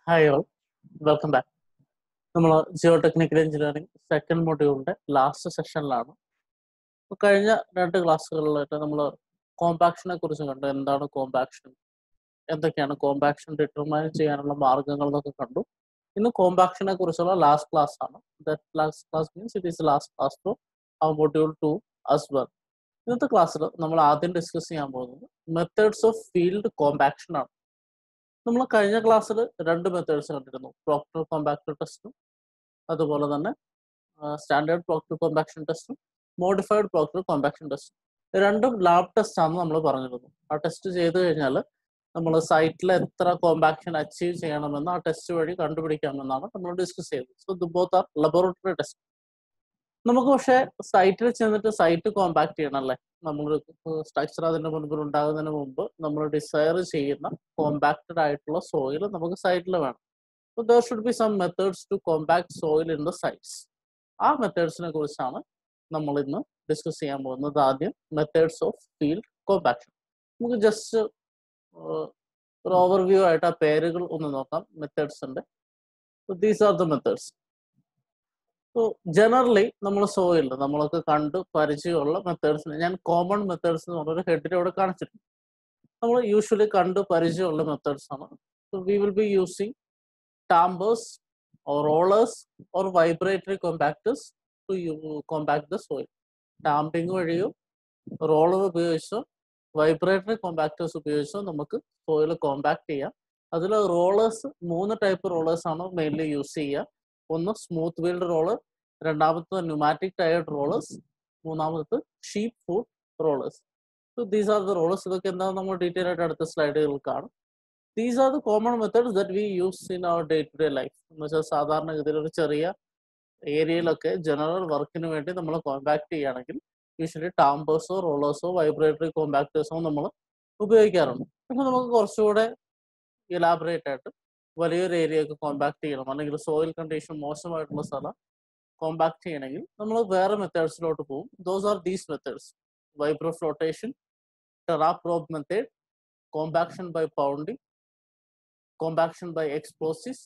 Hi all welcome back നമ്മൾ geo technical engineering second മൊഡ്യൂളിന്റെ last സെഷനിലാണ് അപ്പോൾ കഴിഞ്ഞ രണ്ട് ക്ലാസ്സുകളിലായിട്ട് നമ്മൾ കോമ്പാക്ഷനെ കുറിച്ച് കണ്ടു എന്താണ് കോമ്പാക്ഷൻ എന്തൊക്കെയാണ് കോമ്പാക്ഷൻ ഡിറ്റർമൈൻ ചെയ്യാനുള്ള മാർഗങ്ങൾ എന്നൊക്കെ കണ്ടു ഇന്ന് കോമ്പാക്ഷനെ കുറിച്ചുള്ള ലാസ്റ്റ് ക്ലാസ് ആണ് that last class means it is last class for uh module two as well ഇന്നത്തെ ക്ലാസ്സിൽ നമ്മൾ ആദ്യം ഡിസ്കസ് ചെയ്യാൻ പോകുന്നത് മെത്തേഡ്സ് ഓഫ് ഫീൽഡ് കോമ്പാക്ഷൻ ആണ് നമ്മൾ കഴിഞ്ഞ ക്ലാസ്സിൽ രണ്ട് മെത്തേഡ്സ് കണ്ടിരുന്നു പ്രോക്ടർ കോമ്പാക്ടർ ടെസ്റ്റും അതുപോലെ തന്നെ സ്റ്റാൻഡേർഡ് പ്രോക്ടർ കോമ്പാക്ഷൻ ടെസ്റ്റും മോഡിഫൈഡ് പ്രോക്ടർ കോമ്പാക്ഷൻ ടെസ്റ്റും രണ്ടും ലാബ് ടെസ്റ്റ് ആണെന്ന് നമ്മൾ പറഞ്ഞിരുന്നു ആ ടെസ്റ്റ് ചെയ്ത് കഴിഞ്ഞാൽ നമ്മൾ സൈറ്റിൽ എത്ര കോമ്പാക്ഷൻ അച്ചീവ് ചെയ്യണമെന്ന് ആ ടെസ്റ്റ് വഴി കണ്ടുപിടിക്കാമെന്നാണ് നമ്മൾ ഡിസ്കസ് ചെയ്തത് so the both are laboratory test നമുക്ക് പക്ഷേ സൈറ്റിൽ ചെന്നിട്ട് സൈറ്റ് കോമ്പാക്ട് ചെയ്യണം അല്ലേ നമ്മൾ സ്ട്രക്ചർ അതിന്റെ മുൻപിൽ ഉണ്ടാകുന്നതിന് മുമ്പ് നമ്മൾ ഡിസയർ ചെയ്യുന്ന കോമ്പാക്റ്റഡ് ആയിട്ടുള്ള സോയിൽ നമുക്ക് സൈറ്റിൽ വേണം അപ്പോൾ there should be some methods to compact soil in the sites ആ മെത്തേഡ്സിനെ കുറിച്ചാണ് നമ്മൾ ഇന്ന് ഡിസ്കസ് ചെയ്യാൻ പോകുന്നത് ആദ്യം മെത്തേഡ്സ് ഓഫ് ഫീൽഡ് കോമ്പാക്ഷൻ നമുക്ക് ജസ്റ്റ് ഒരു ഓവർവ്യൂ ആയിട്ട് ആ പേരുകൾ ഒന്ന് നോക്കാം മെത്തേഡ്സിന്റെ these are the methods generally നമ്മൾ സോയിൽ നമ്മളൊക്കെ കണ്ട് പരിചയമുള്ള മെത്തേഡ്സിന് ഞാൻ കോമൺ മെത്തേഡ്സ് എന്ന് പറഞ്ഞൊരു ഹെഡിൽ ഇവിടെ കാണിച്ചിട്ടുണ്ട് നമ്മൾ യൂഷ്വലി കണ്ട് പരിചയമുള്ള മെത്തേഡ്സ് ആണ് we will be using tampers or rollers or vibratory compactors to compact the soil tamping വഴിയോ റോളർ ഉപയോഗിച്ചോ വൈബ്രേറ്ററി കോമ്പാക്ടേഴ്സ് ഉപയോഗിച്ചോ നമുക്ക് സോയിൽ കോമ്പാക്ട് ചെയ്യാം അതിൽ റോളേഴ്സ് മൂന്ന് ടൈപ്പ് റോളേഴ്സ് ആണ് മെയിൻലി യൂസ് ചെയ്യുക ഒന്ന് സ്മൂത്ത് വീൽഡ് റോളർ രണ്ടാമത്തത് ന്യൂമാറ്റിക് ടയർഡ് റോളേഴ്സ് മൂന്നാമത്തത് sheep foot rollers so these are the rollers ഇതൊക്കെ എന്താണെന്ന് നമ്മൾ ഡീറ്റെയിൽ ആയിട്ട് അടുത്ത സ്ലൈഡുകൾ കാണും these are the common methods that we use in our day to day life എന്ന് വെച്ചാൽ സാധാരണഗതിയിൽ ഒരു ചെറിയ ഏരിയയിലൊക്കെ ജനറൽ വർക്കിന് വേണ്ടി നമ്മൾ കോമ്പാക്ട് ചെയ്യുകയാണെങ്കിൽ യൂഷ്വലി ടാമ്പേഴ്സോ റോളേഴ്സോ വൈബ്രേറ്ററി കോമ്പാക്ടേഴ്സോ നമ്മൾ ഉപയോഗിക്കാറുണ്ട് പക്ഷെ നമുക്ക് കുറച്ചുകൂടെ ഇലാബറേറ്റ് ആയിട്ട് വലിയൊരു ഏരിയ ഒക്കെ കോമ്പാക്ട് ചെയ്യണം അല്ലെങ്കിൽ സോയിൽ കണ്ടീഷൻ മോശമായിട്ടുള്ള സ്ഥലം കോമ്പാക്ട് ചെയ്യണമെങ്കിൽ നമ്മൾ വേറെ മെത്തേഡ്സിലോട്ട് പോകും those are these methods vibro flotation terraprobe method compaction by pounding compaction by explosives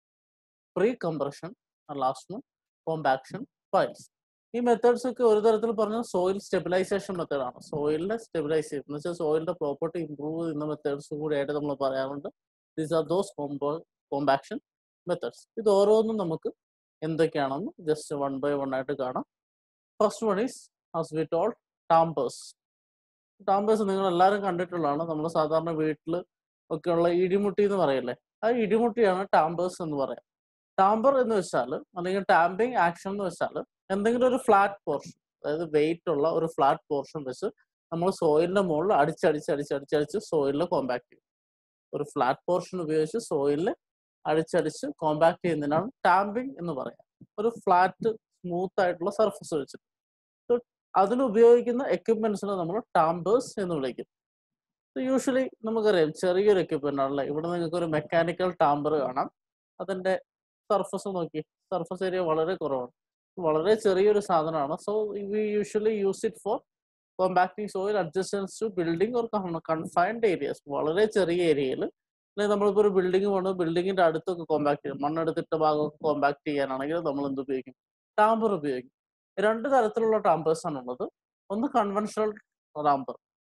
pre compression last one compaction piles ഈ മെത്തേഡ്സ് ഒക്കെ ഒരു തരത്തിൽ പറഞ്ഞാൽ സോയിൽ സ്റ്റെബിലൈസേഷൻ മെത്തേഡാണ് സോയിലിനെ സ്റ്റെബിലൈസ് ചെയ്യും എന്ന് വെച്ചാൽ സോയിലിന്റെ പ്രോപ്പർട്ടി ഇംപ്രൂവ് ചെയ്യുന്ന മെത്തേഡ്സ് കൂടിയായിട്ട് നമ്മൾ പറയാറുണ്ട് these are those combo compaction methods ഇത് ഓരോന്നും നമുക്ക് എന്തൊക്കെയാണെന്ന് ജസ്റ്റ് വൺ ബൈ വൺ ആയിട്ട് കാണാം first one is as we told tampers tampers നിങ്ങൾ എല്ലാവരും കണ്ടിട്ടുള്ളതാണ് നമ്മൾ സാധാരണ വീട്ടിൽ ഒക്കെയുള്ള ഇടിമുട്ടി എന്ന് പറയല്ലേ ആ ഇടിമുട്ടിയാണ് ടാമ്പേഴ്സ് എന്ന് പറയാം ടാമ്പർ എന്ന് വെച്ചാൽ അല്ലെങ്കിൽ ടാമ്പിങ് ആക്ഷൻ എന്ന് വെച്ചാൽ എന്തെങ്കിലും ഒരു ഫ്ലാറ്റ് പോർഷൻ അതായത് വെയിറ്റ് ഉള്ള ഒരു ഫ്ലാറ്റ് പോർഷൻ വെച്ച് നമ്മൾ സോയിലിന്റെ മുകളിൽ അടിച്ചടിച്ച് അടിച്ചടിച്ചടിച്ച് സോയിലിൽ കോമ്പാക്ട് ചെയ്യും ഒരു ഫ്ലാറ്റ് പോർഷൻ ഉപയോഗിച്ച് സോയിലിൽ അടിച്ചടിച്ച് കോമ്പാക്ട് ചെയ്യുന്നതിനാണ് ടാമ്പിങ് എന്ന് പറയാം ഒരു ഫ്ലാറ്റ് സ്മൂത്ത് ആയിട്ടുള്ള സർഫസ് വെച്ചിട്ട് അതിന് ഉപയോഗിക്കുന്ന എക്യുപ്മെന്റ്സിനെ നമ്മൾ ടാമ്പേഴ്സ് എന്ന് വിളിക്കും യൂഷ്വലി നമുക്കറിയാം ചെറിയൊരു എക്യുപ്മെന്റ് ആണല്ലേ ഇവിടെ നിങ്ങൾക്ക് ഒരു മെക്കാനിക്കൽ ടാമ്പർ കാണാം അതിന്റെ സർഫസ് നോക്കി സർഫസ് ഏരിയ വളരെ കുറവാണ് വളരെ ചെറിയൊരു സാധനമാണ് so we usually use it for compacting soil adjacent to building or confined areas വളരെ ചെറിയ ഏരിയയിൽ അല്ലെങ്കിൽ നമ്മളിപ്പോൾ ഒരു ബിൽഡിംഗ് വേണം ബിൽഡിങ്ങിന്റെ അടുത്തൊക്കെ കോമ്പാക്ട് ചെയ്യും മണ്ണെടുത്തിട്ട ഭാഗമൊക്കെ കോമ്പാക്ട് ചെയ്യാനാണെങ്കിൽ നമ്മൾ എന്ത് ഉപയോഗിക്കും ടാമ്പർ ഉപയോഗിക്കും രണ്ട് തരത്തിലുള്ള ടാമ്പേഴ്സ് ആണ് ഉള്ളത് ഒന്ന് കൺവെൻഷണൽ ടാമ്പർ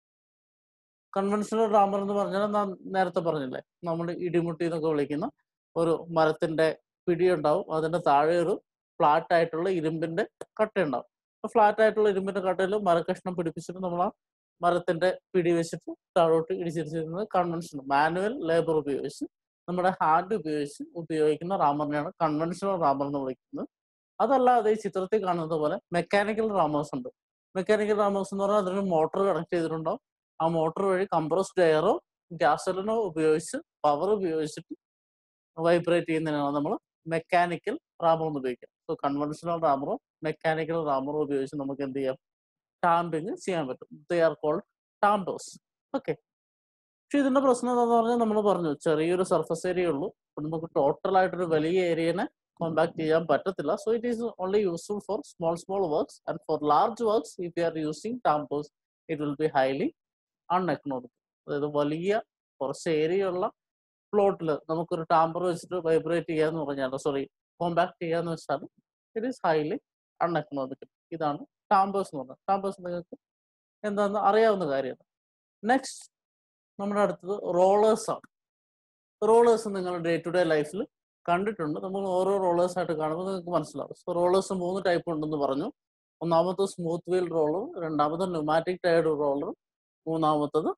കൺവെൻഷണൽ ടാമ്പർ എന്ന് പറഞ്ഞാൽ ഞാൻ നേരത്തെ പറഞ്ഞില്ലേ നമ്മൾ ഇടിമുട്ടി എന്നൊക്കെ വിളിക്കുന്ന ഒരു മരത്തിന്റെ പിടി ഉണ്ടാവും അതിന്റെ താഴെ ഒരു ഫ്ലാറ്റ് ആയിട്ടുള്ള ഇരുമ്പിന്റെ കട്ട ഉണ്ടാവും ഫ്ലാറ്റ് ആയിട്ടുള്ള ഇരുമ്പിന്റെ കട്ടയിൽ മരക്കഷ്ണം പിടിപ്പിച്ചിട്ട് നമ്മൾ ആ മരത്തിന്റെ പിടി വെച്ചിട്ട് താഴോട്ട് ഇടിച്ചിരിച്ചിരുന്നത് കൺവെൻഷൻ മാനുവൽ ലേബർ ഉപയോഗിച്ച് നമ്മുടെ ഹാൻഡ് ഉപയോഗിച്ച് ഉപയോഗിക്കുന്ന റാമറിനെയാണ് കൺവെൻഷണൽ റാമർ എന്ന് വിളിക്കുന്നത് അതല്ലാതെ ഈ ചിത്രത്തിൽ കാണുന്നത് പോലെ മെക്കാനിക്കൽ റാമേഴ്സ് ഉണ്ട് മെക്കാനിക്കൽ റാമേഴ്സ് എന്ന് പറഞ്ഞാൽ അതിനൊരു മോട്ടോർ കണക്ട് ചെയ്തിട്ടുണ്ടാവും ആ മോട്ടോർ വഴി കംപ്രസ്ഡ് എയറോ ഗ്യാസലിനോ ഉപയോഗിച്ച് പവർ ഉപയോഗിച്ചിട്ട് വൈബ്രേറ്റ് ചെയ്യുന്നതിനാണ് നമ്മൾ മെക്കാനിക്കൽ റാമർ എന്ന് ഉപയോഗിക്കാം സോ കൺവെൻഷണൽ റാമറോ മെക്കാനിക്കൽ റാമറോ ഉപയോഗിച്ച് നമുക്ക് എന്ത് ചെയ്യാം ടാമ്പിങ് ചെയ്യാൻ പറ്റും they are called tampers okay പക്ഷെ ഇതിന്റെ പ്രശ്നം എന്താണെന്ന് പറഞ്ഞാൽ നമ്മൾ പറഞ്ഞു ചെറിയൊരു സർഫസ് ഏരിയ ഉള്ളൂ അപ്പൊ നമുക്ക് ടോട്ടൽ ആയിട്ടൊരു വലിയ ഏരിയനെ കോമ്പാക്ട് ചെയ്യാൻ പറ്റത്തില്ല so it is only useful for small small works and for large works if you are using tampers it will be highly uneconomic അതായത് വലിയ കുറച്ച് ഏരിയ ഉള്ള പ്ലോട്ടിൽ നമുക്കൊരു ടാമ്പർ വെച്ചിട്ട് വൈബ്രേറ്റ് ചെയ്യാന്ന് പറഞ്ഞാൽ സോറി കോമ്പാക്ട് ചെയ്യാന്ന് വെച്ചാൽ ഇറ്റ് ഈസ് ഹൈലി അൺഎക്കണോമിക്കൽ ഇതാണ് ടാമ്പേഴ്സ് എന്ന് പറഞ്ഞത് ടാമ്പേഴ്സ് നിങ്ങൾക്ക് എന്താണെന്ന് അറിയാവുന്ന കാര്യമാണ് നെക്സ്റ്റ് നമ്മുടെ അടുത്തത് റോളേഴ്സ് ആണ് റോളേഴ്സ് നിങ്ങൾ ഡേ ടു ഡേ ലൈഫിൽ കണ്ടിട്ടുണ്ട് നമ്മൾ ഓരോ റോളേഴ്സ് ആയിട്ട് കാണുമ്പോൾ നിങ്ങൾക്ക് മനസ്സിലാവും സോ റോളേഴ്സ് മൂന്ന് ടൈപ്പ് ഉണ്ടെന്ന് പറഞ്ഞു ഒന്നാമത്തെ സ്മൂത്ത് വീൽ റോളർ രണ്ടാമത് ന്യൂമാറ്റിക് ടയർഡ് റോളർ മൂന്നാമത്തത്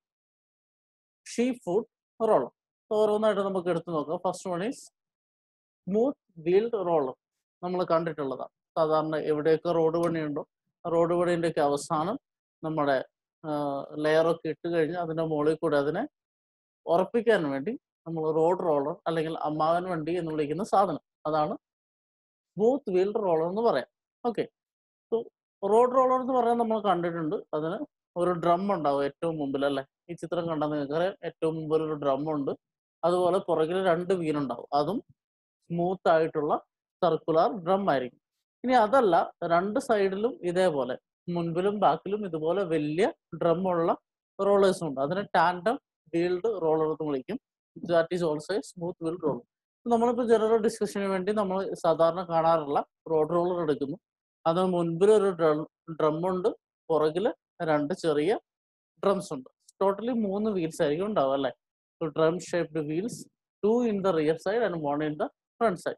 ഷീ ഫുഡ് റോളർ ഓരോന്നായിട്ട് നമുക്ക് എടുത്തു നോക്കാം first one is smooth wheeled roller നമ്മൾ കണ്ടിട്ടുള്ളതാണ് സാധാരണ എവിടെയൊക്കെ റോഡ് പണിയുണ്ടോ റോഡ് പണിൻ്റെ ഒക്കെ അവസാനം നമ്മുടെ ലെയറൊക്കെ ഇട്ട് കഴിഞ്ഞ് അതിൻ്റെ മുകളിൽ കൂടെ അതിനെ ഉറപ്പിക്കാൻ വേണ്ടി നമ്മൾ റോഡ് റോളർ അല്ലെങ്കിൽ അമ്മാവൻ വണ്ടി എന്ന് വിളിക്കുന്ന സാധനം അതാണ് സ്മൂത്ത് വീൽഡ് റോളർ എന്ന് പറയാം ഓക്കെ സോ റോഡ് റോളർ എന്ന് പറയാൻ നമ്മൾ കണ്ടിട്ടുണ്ട് അതിന് ഒരു ഡ്രം ഉണ്ടാവും ഏറ്റവും മുമ്പിൽ അല്ലേ ഈ ചിത്രം കണ്ടാൽ നിങ്ങൾക്കറിയാം ഏറ്റവും മുമ്പിൽ ഒരു ഡ്രം ഉണ്ട് അതുപോലെ പുറകിൽ രണ്ട് വീലുണ്ടാവും അതും സ്മൂത്ത് ആയിട്ടുള്ള സർക്കുലർ ഡ്രം ആയിരിക്കും ഇനി അതല്ല രണ്ട് സൈഡിലും ഇതേപോലെ മുൻപിലും ബാക്കിലും ഇതുപോലെ വലിയ ഡ്രം ഉള്ള റോളേഴ്സും ഉണ്ട് അതിനെ ടാൻഡം വീൽഡ് റോളർ എന്ന് വിളിക്കും that is also smooth wheeled roller നമ്മളിപ്പോൾ ജനറൽ ഡിസ്കഷന് വേണ്ടി നമ്മൾ സാധാരണ കാണാറുള്ള റോഡ് റോളർ എടുക്കുന്നു അത് മുൻപിൽ ഒരു ഡ്രം ഉണ്ട് പുറകിൽ രണ്ട് ചെറിയ ഡ്രംസ് ഉണ്ട് ടോട്ടലി മൂന്ന് വീൽസ് ആയിരിക്കും ഉണ്ടാവും അല്ലേ drum shaped wheels two in the rear side and one in the front side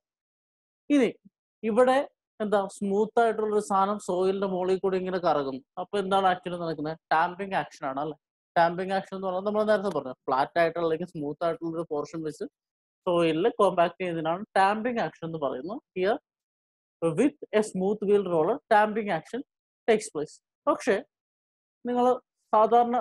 ഇനി ഇവിടെ എന്താ സ്മൂത്ത് ആയിട്ടുള്ള ഒരു സാധനം സോയിലിന്റെ മുകളിൽ കൂടി ഇങ്ങനെ കറങ്ങുന്നു അപ്പൊ എന്താണ് ആക്ച്വലി നടക്കുന്നത് ടാമ്പിംഗ് ആക്ഷൻ ആണ് അല്ലെ ടാമ്പിംഗ് ആക്ഷൻ എന്ന് പറഞ്ഞാൽ നമ്മൾ നേരത്തെ പറഞ്ഞു ഫ്ലാറ്റ് ആയിട്ടുള്ള അല്ലെങ്കിൽ സ്മൂത്ത് ആയിട്ടുള്ള ഒരു പോർഷൻ വെച്ച് സോയിലിൽ കോമ്പാക്ട് ചെയ്യുന്നതിനാണ് ടാമ്പിംഗ് ആക്ഷൻ എന്ന് പറയുന്നത് here with a smooth wheel roller tamping action takes place പക്ഷേ നിങ്ങൾ സാധാരണ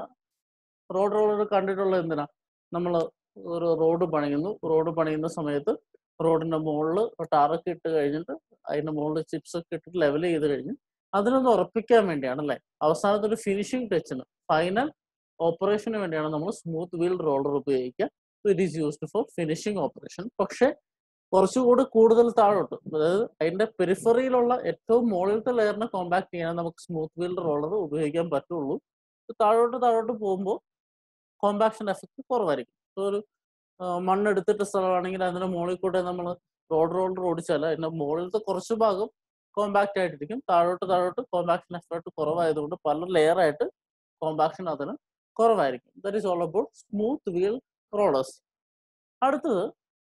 റോഡ് റോളർ കണ്ടിട്ടുള്ള എന്തിനാ നമ്മൾ ഒരു റോഡ് പണിയുന്നു റോഡ് പണിയുന്ന സമയത്ത് റോഡിന്റെ മുകളിൽ ടാറൊക്കെ ഇട്ട് കഴിഞ്ഞിട്ട് അതിന്റെ മുകളിൽ ചിപ്സ് ഒക്കെ ഇട്ടിട്ട് ലെവൽ ചെയ്ത് കഴിഞ്ഞ് അതിനൊന്ന് ഉറപ്പിക്കാൻ വേണ്ടിയാണ് അല്ലേ അവസാനത്തെ ഒരു ഫിനിഷിംഗ് ടച്ചിന് ഫൈനൽ ഓപ്പറേഷന് വേണ്ടിയാണ് നമ്മൾ സ്മൂത്ത് വീൽ റോളർ ഉപയോഗിക്കുക it is used for finishing operation പക്ഷേ കുറച്ചുകൂടി കൂടുതൽ താഴോട്ട് അതായത് അതിന്റെ പെരിഫറിയിലുള്ള ഏറ്റവും മുകളിലത്തെ ലെയറിനെ കോമ്പാക്ട് ചെയ്യാൻ നമുക്ക് സ്മൂത്ത് വീൽ റോളർ ഉപയോഗിക്കാൻ പറ്റുള്ളൂ താഴോട്ട് താഴോട്ട് പോകുമ്പോൾ കോമ്പാക്ഷൻ എഫക്ട് കുറവായിരിക്കും ഇപ്പോൾ ഒരു മണ്ണെടുത്തിട്ട സ്ഥലമാണെങ്കിൽ അതിന്റെ മുകളിൽ കൂടെ നമ്മൾ റോഡ് റോളർ ഓടിച്ചാൽ അതിന്റെ മുകളിലത്തെ കുറച്ച് ഭാഗം കോമ്പാക്റ്റ് ആയിട്ടിരിക്കും താഴോട്ട് താഴോട്ട് കോമ്പാക്ഷൻ എഫക്ട് കുറവായതുകൊണ്ട് പല ലെയർ ആയിട്ട് കോമ്പാക്ഷൻ അതിന് കുറവായിരിക്കും that is all about smooth wheel rollers അടുത്തത്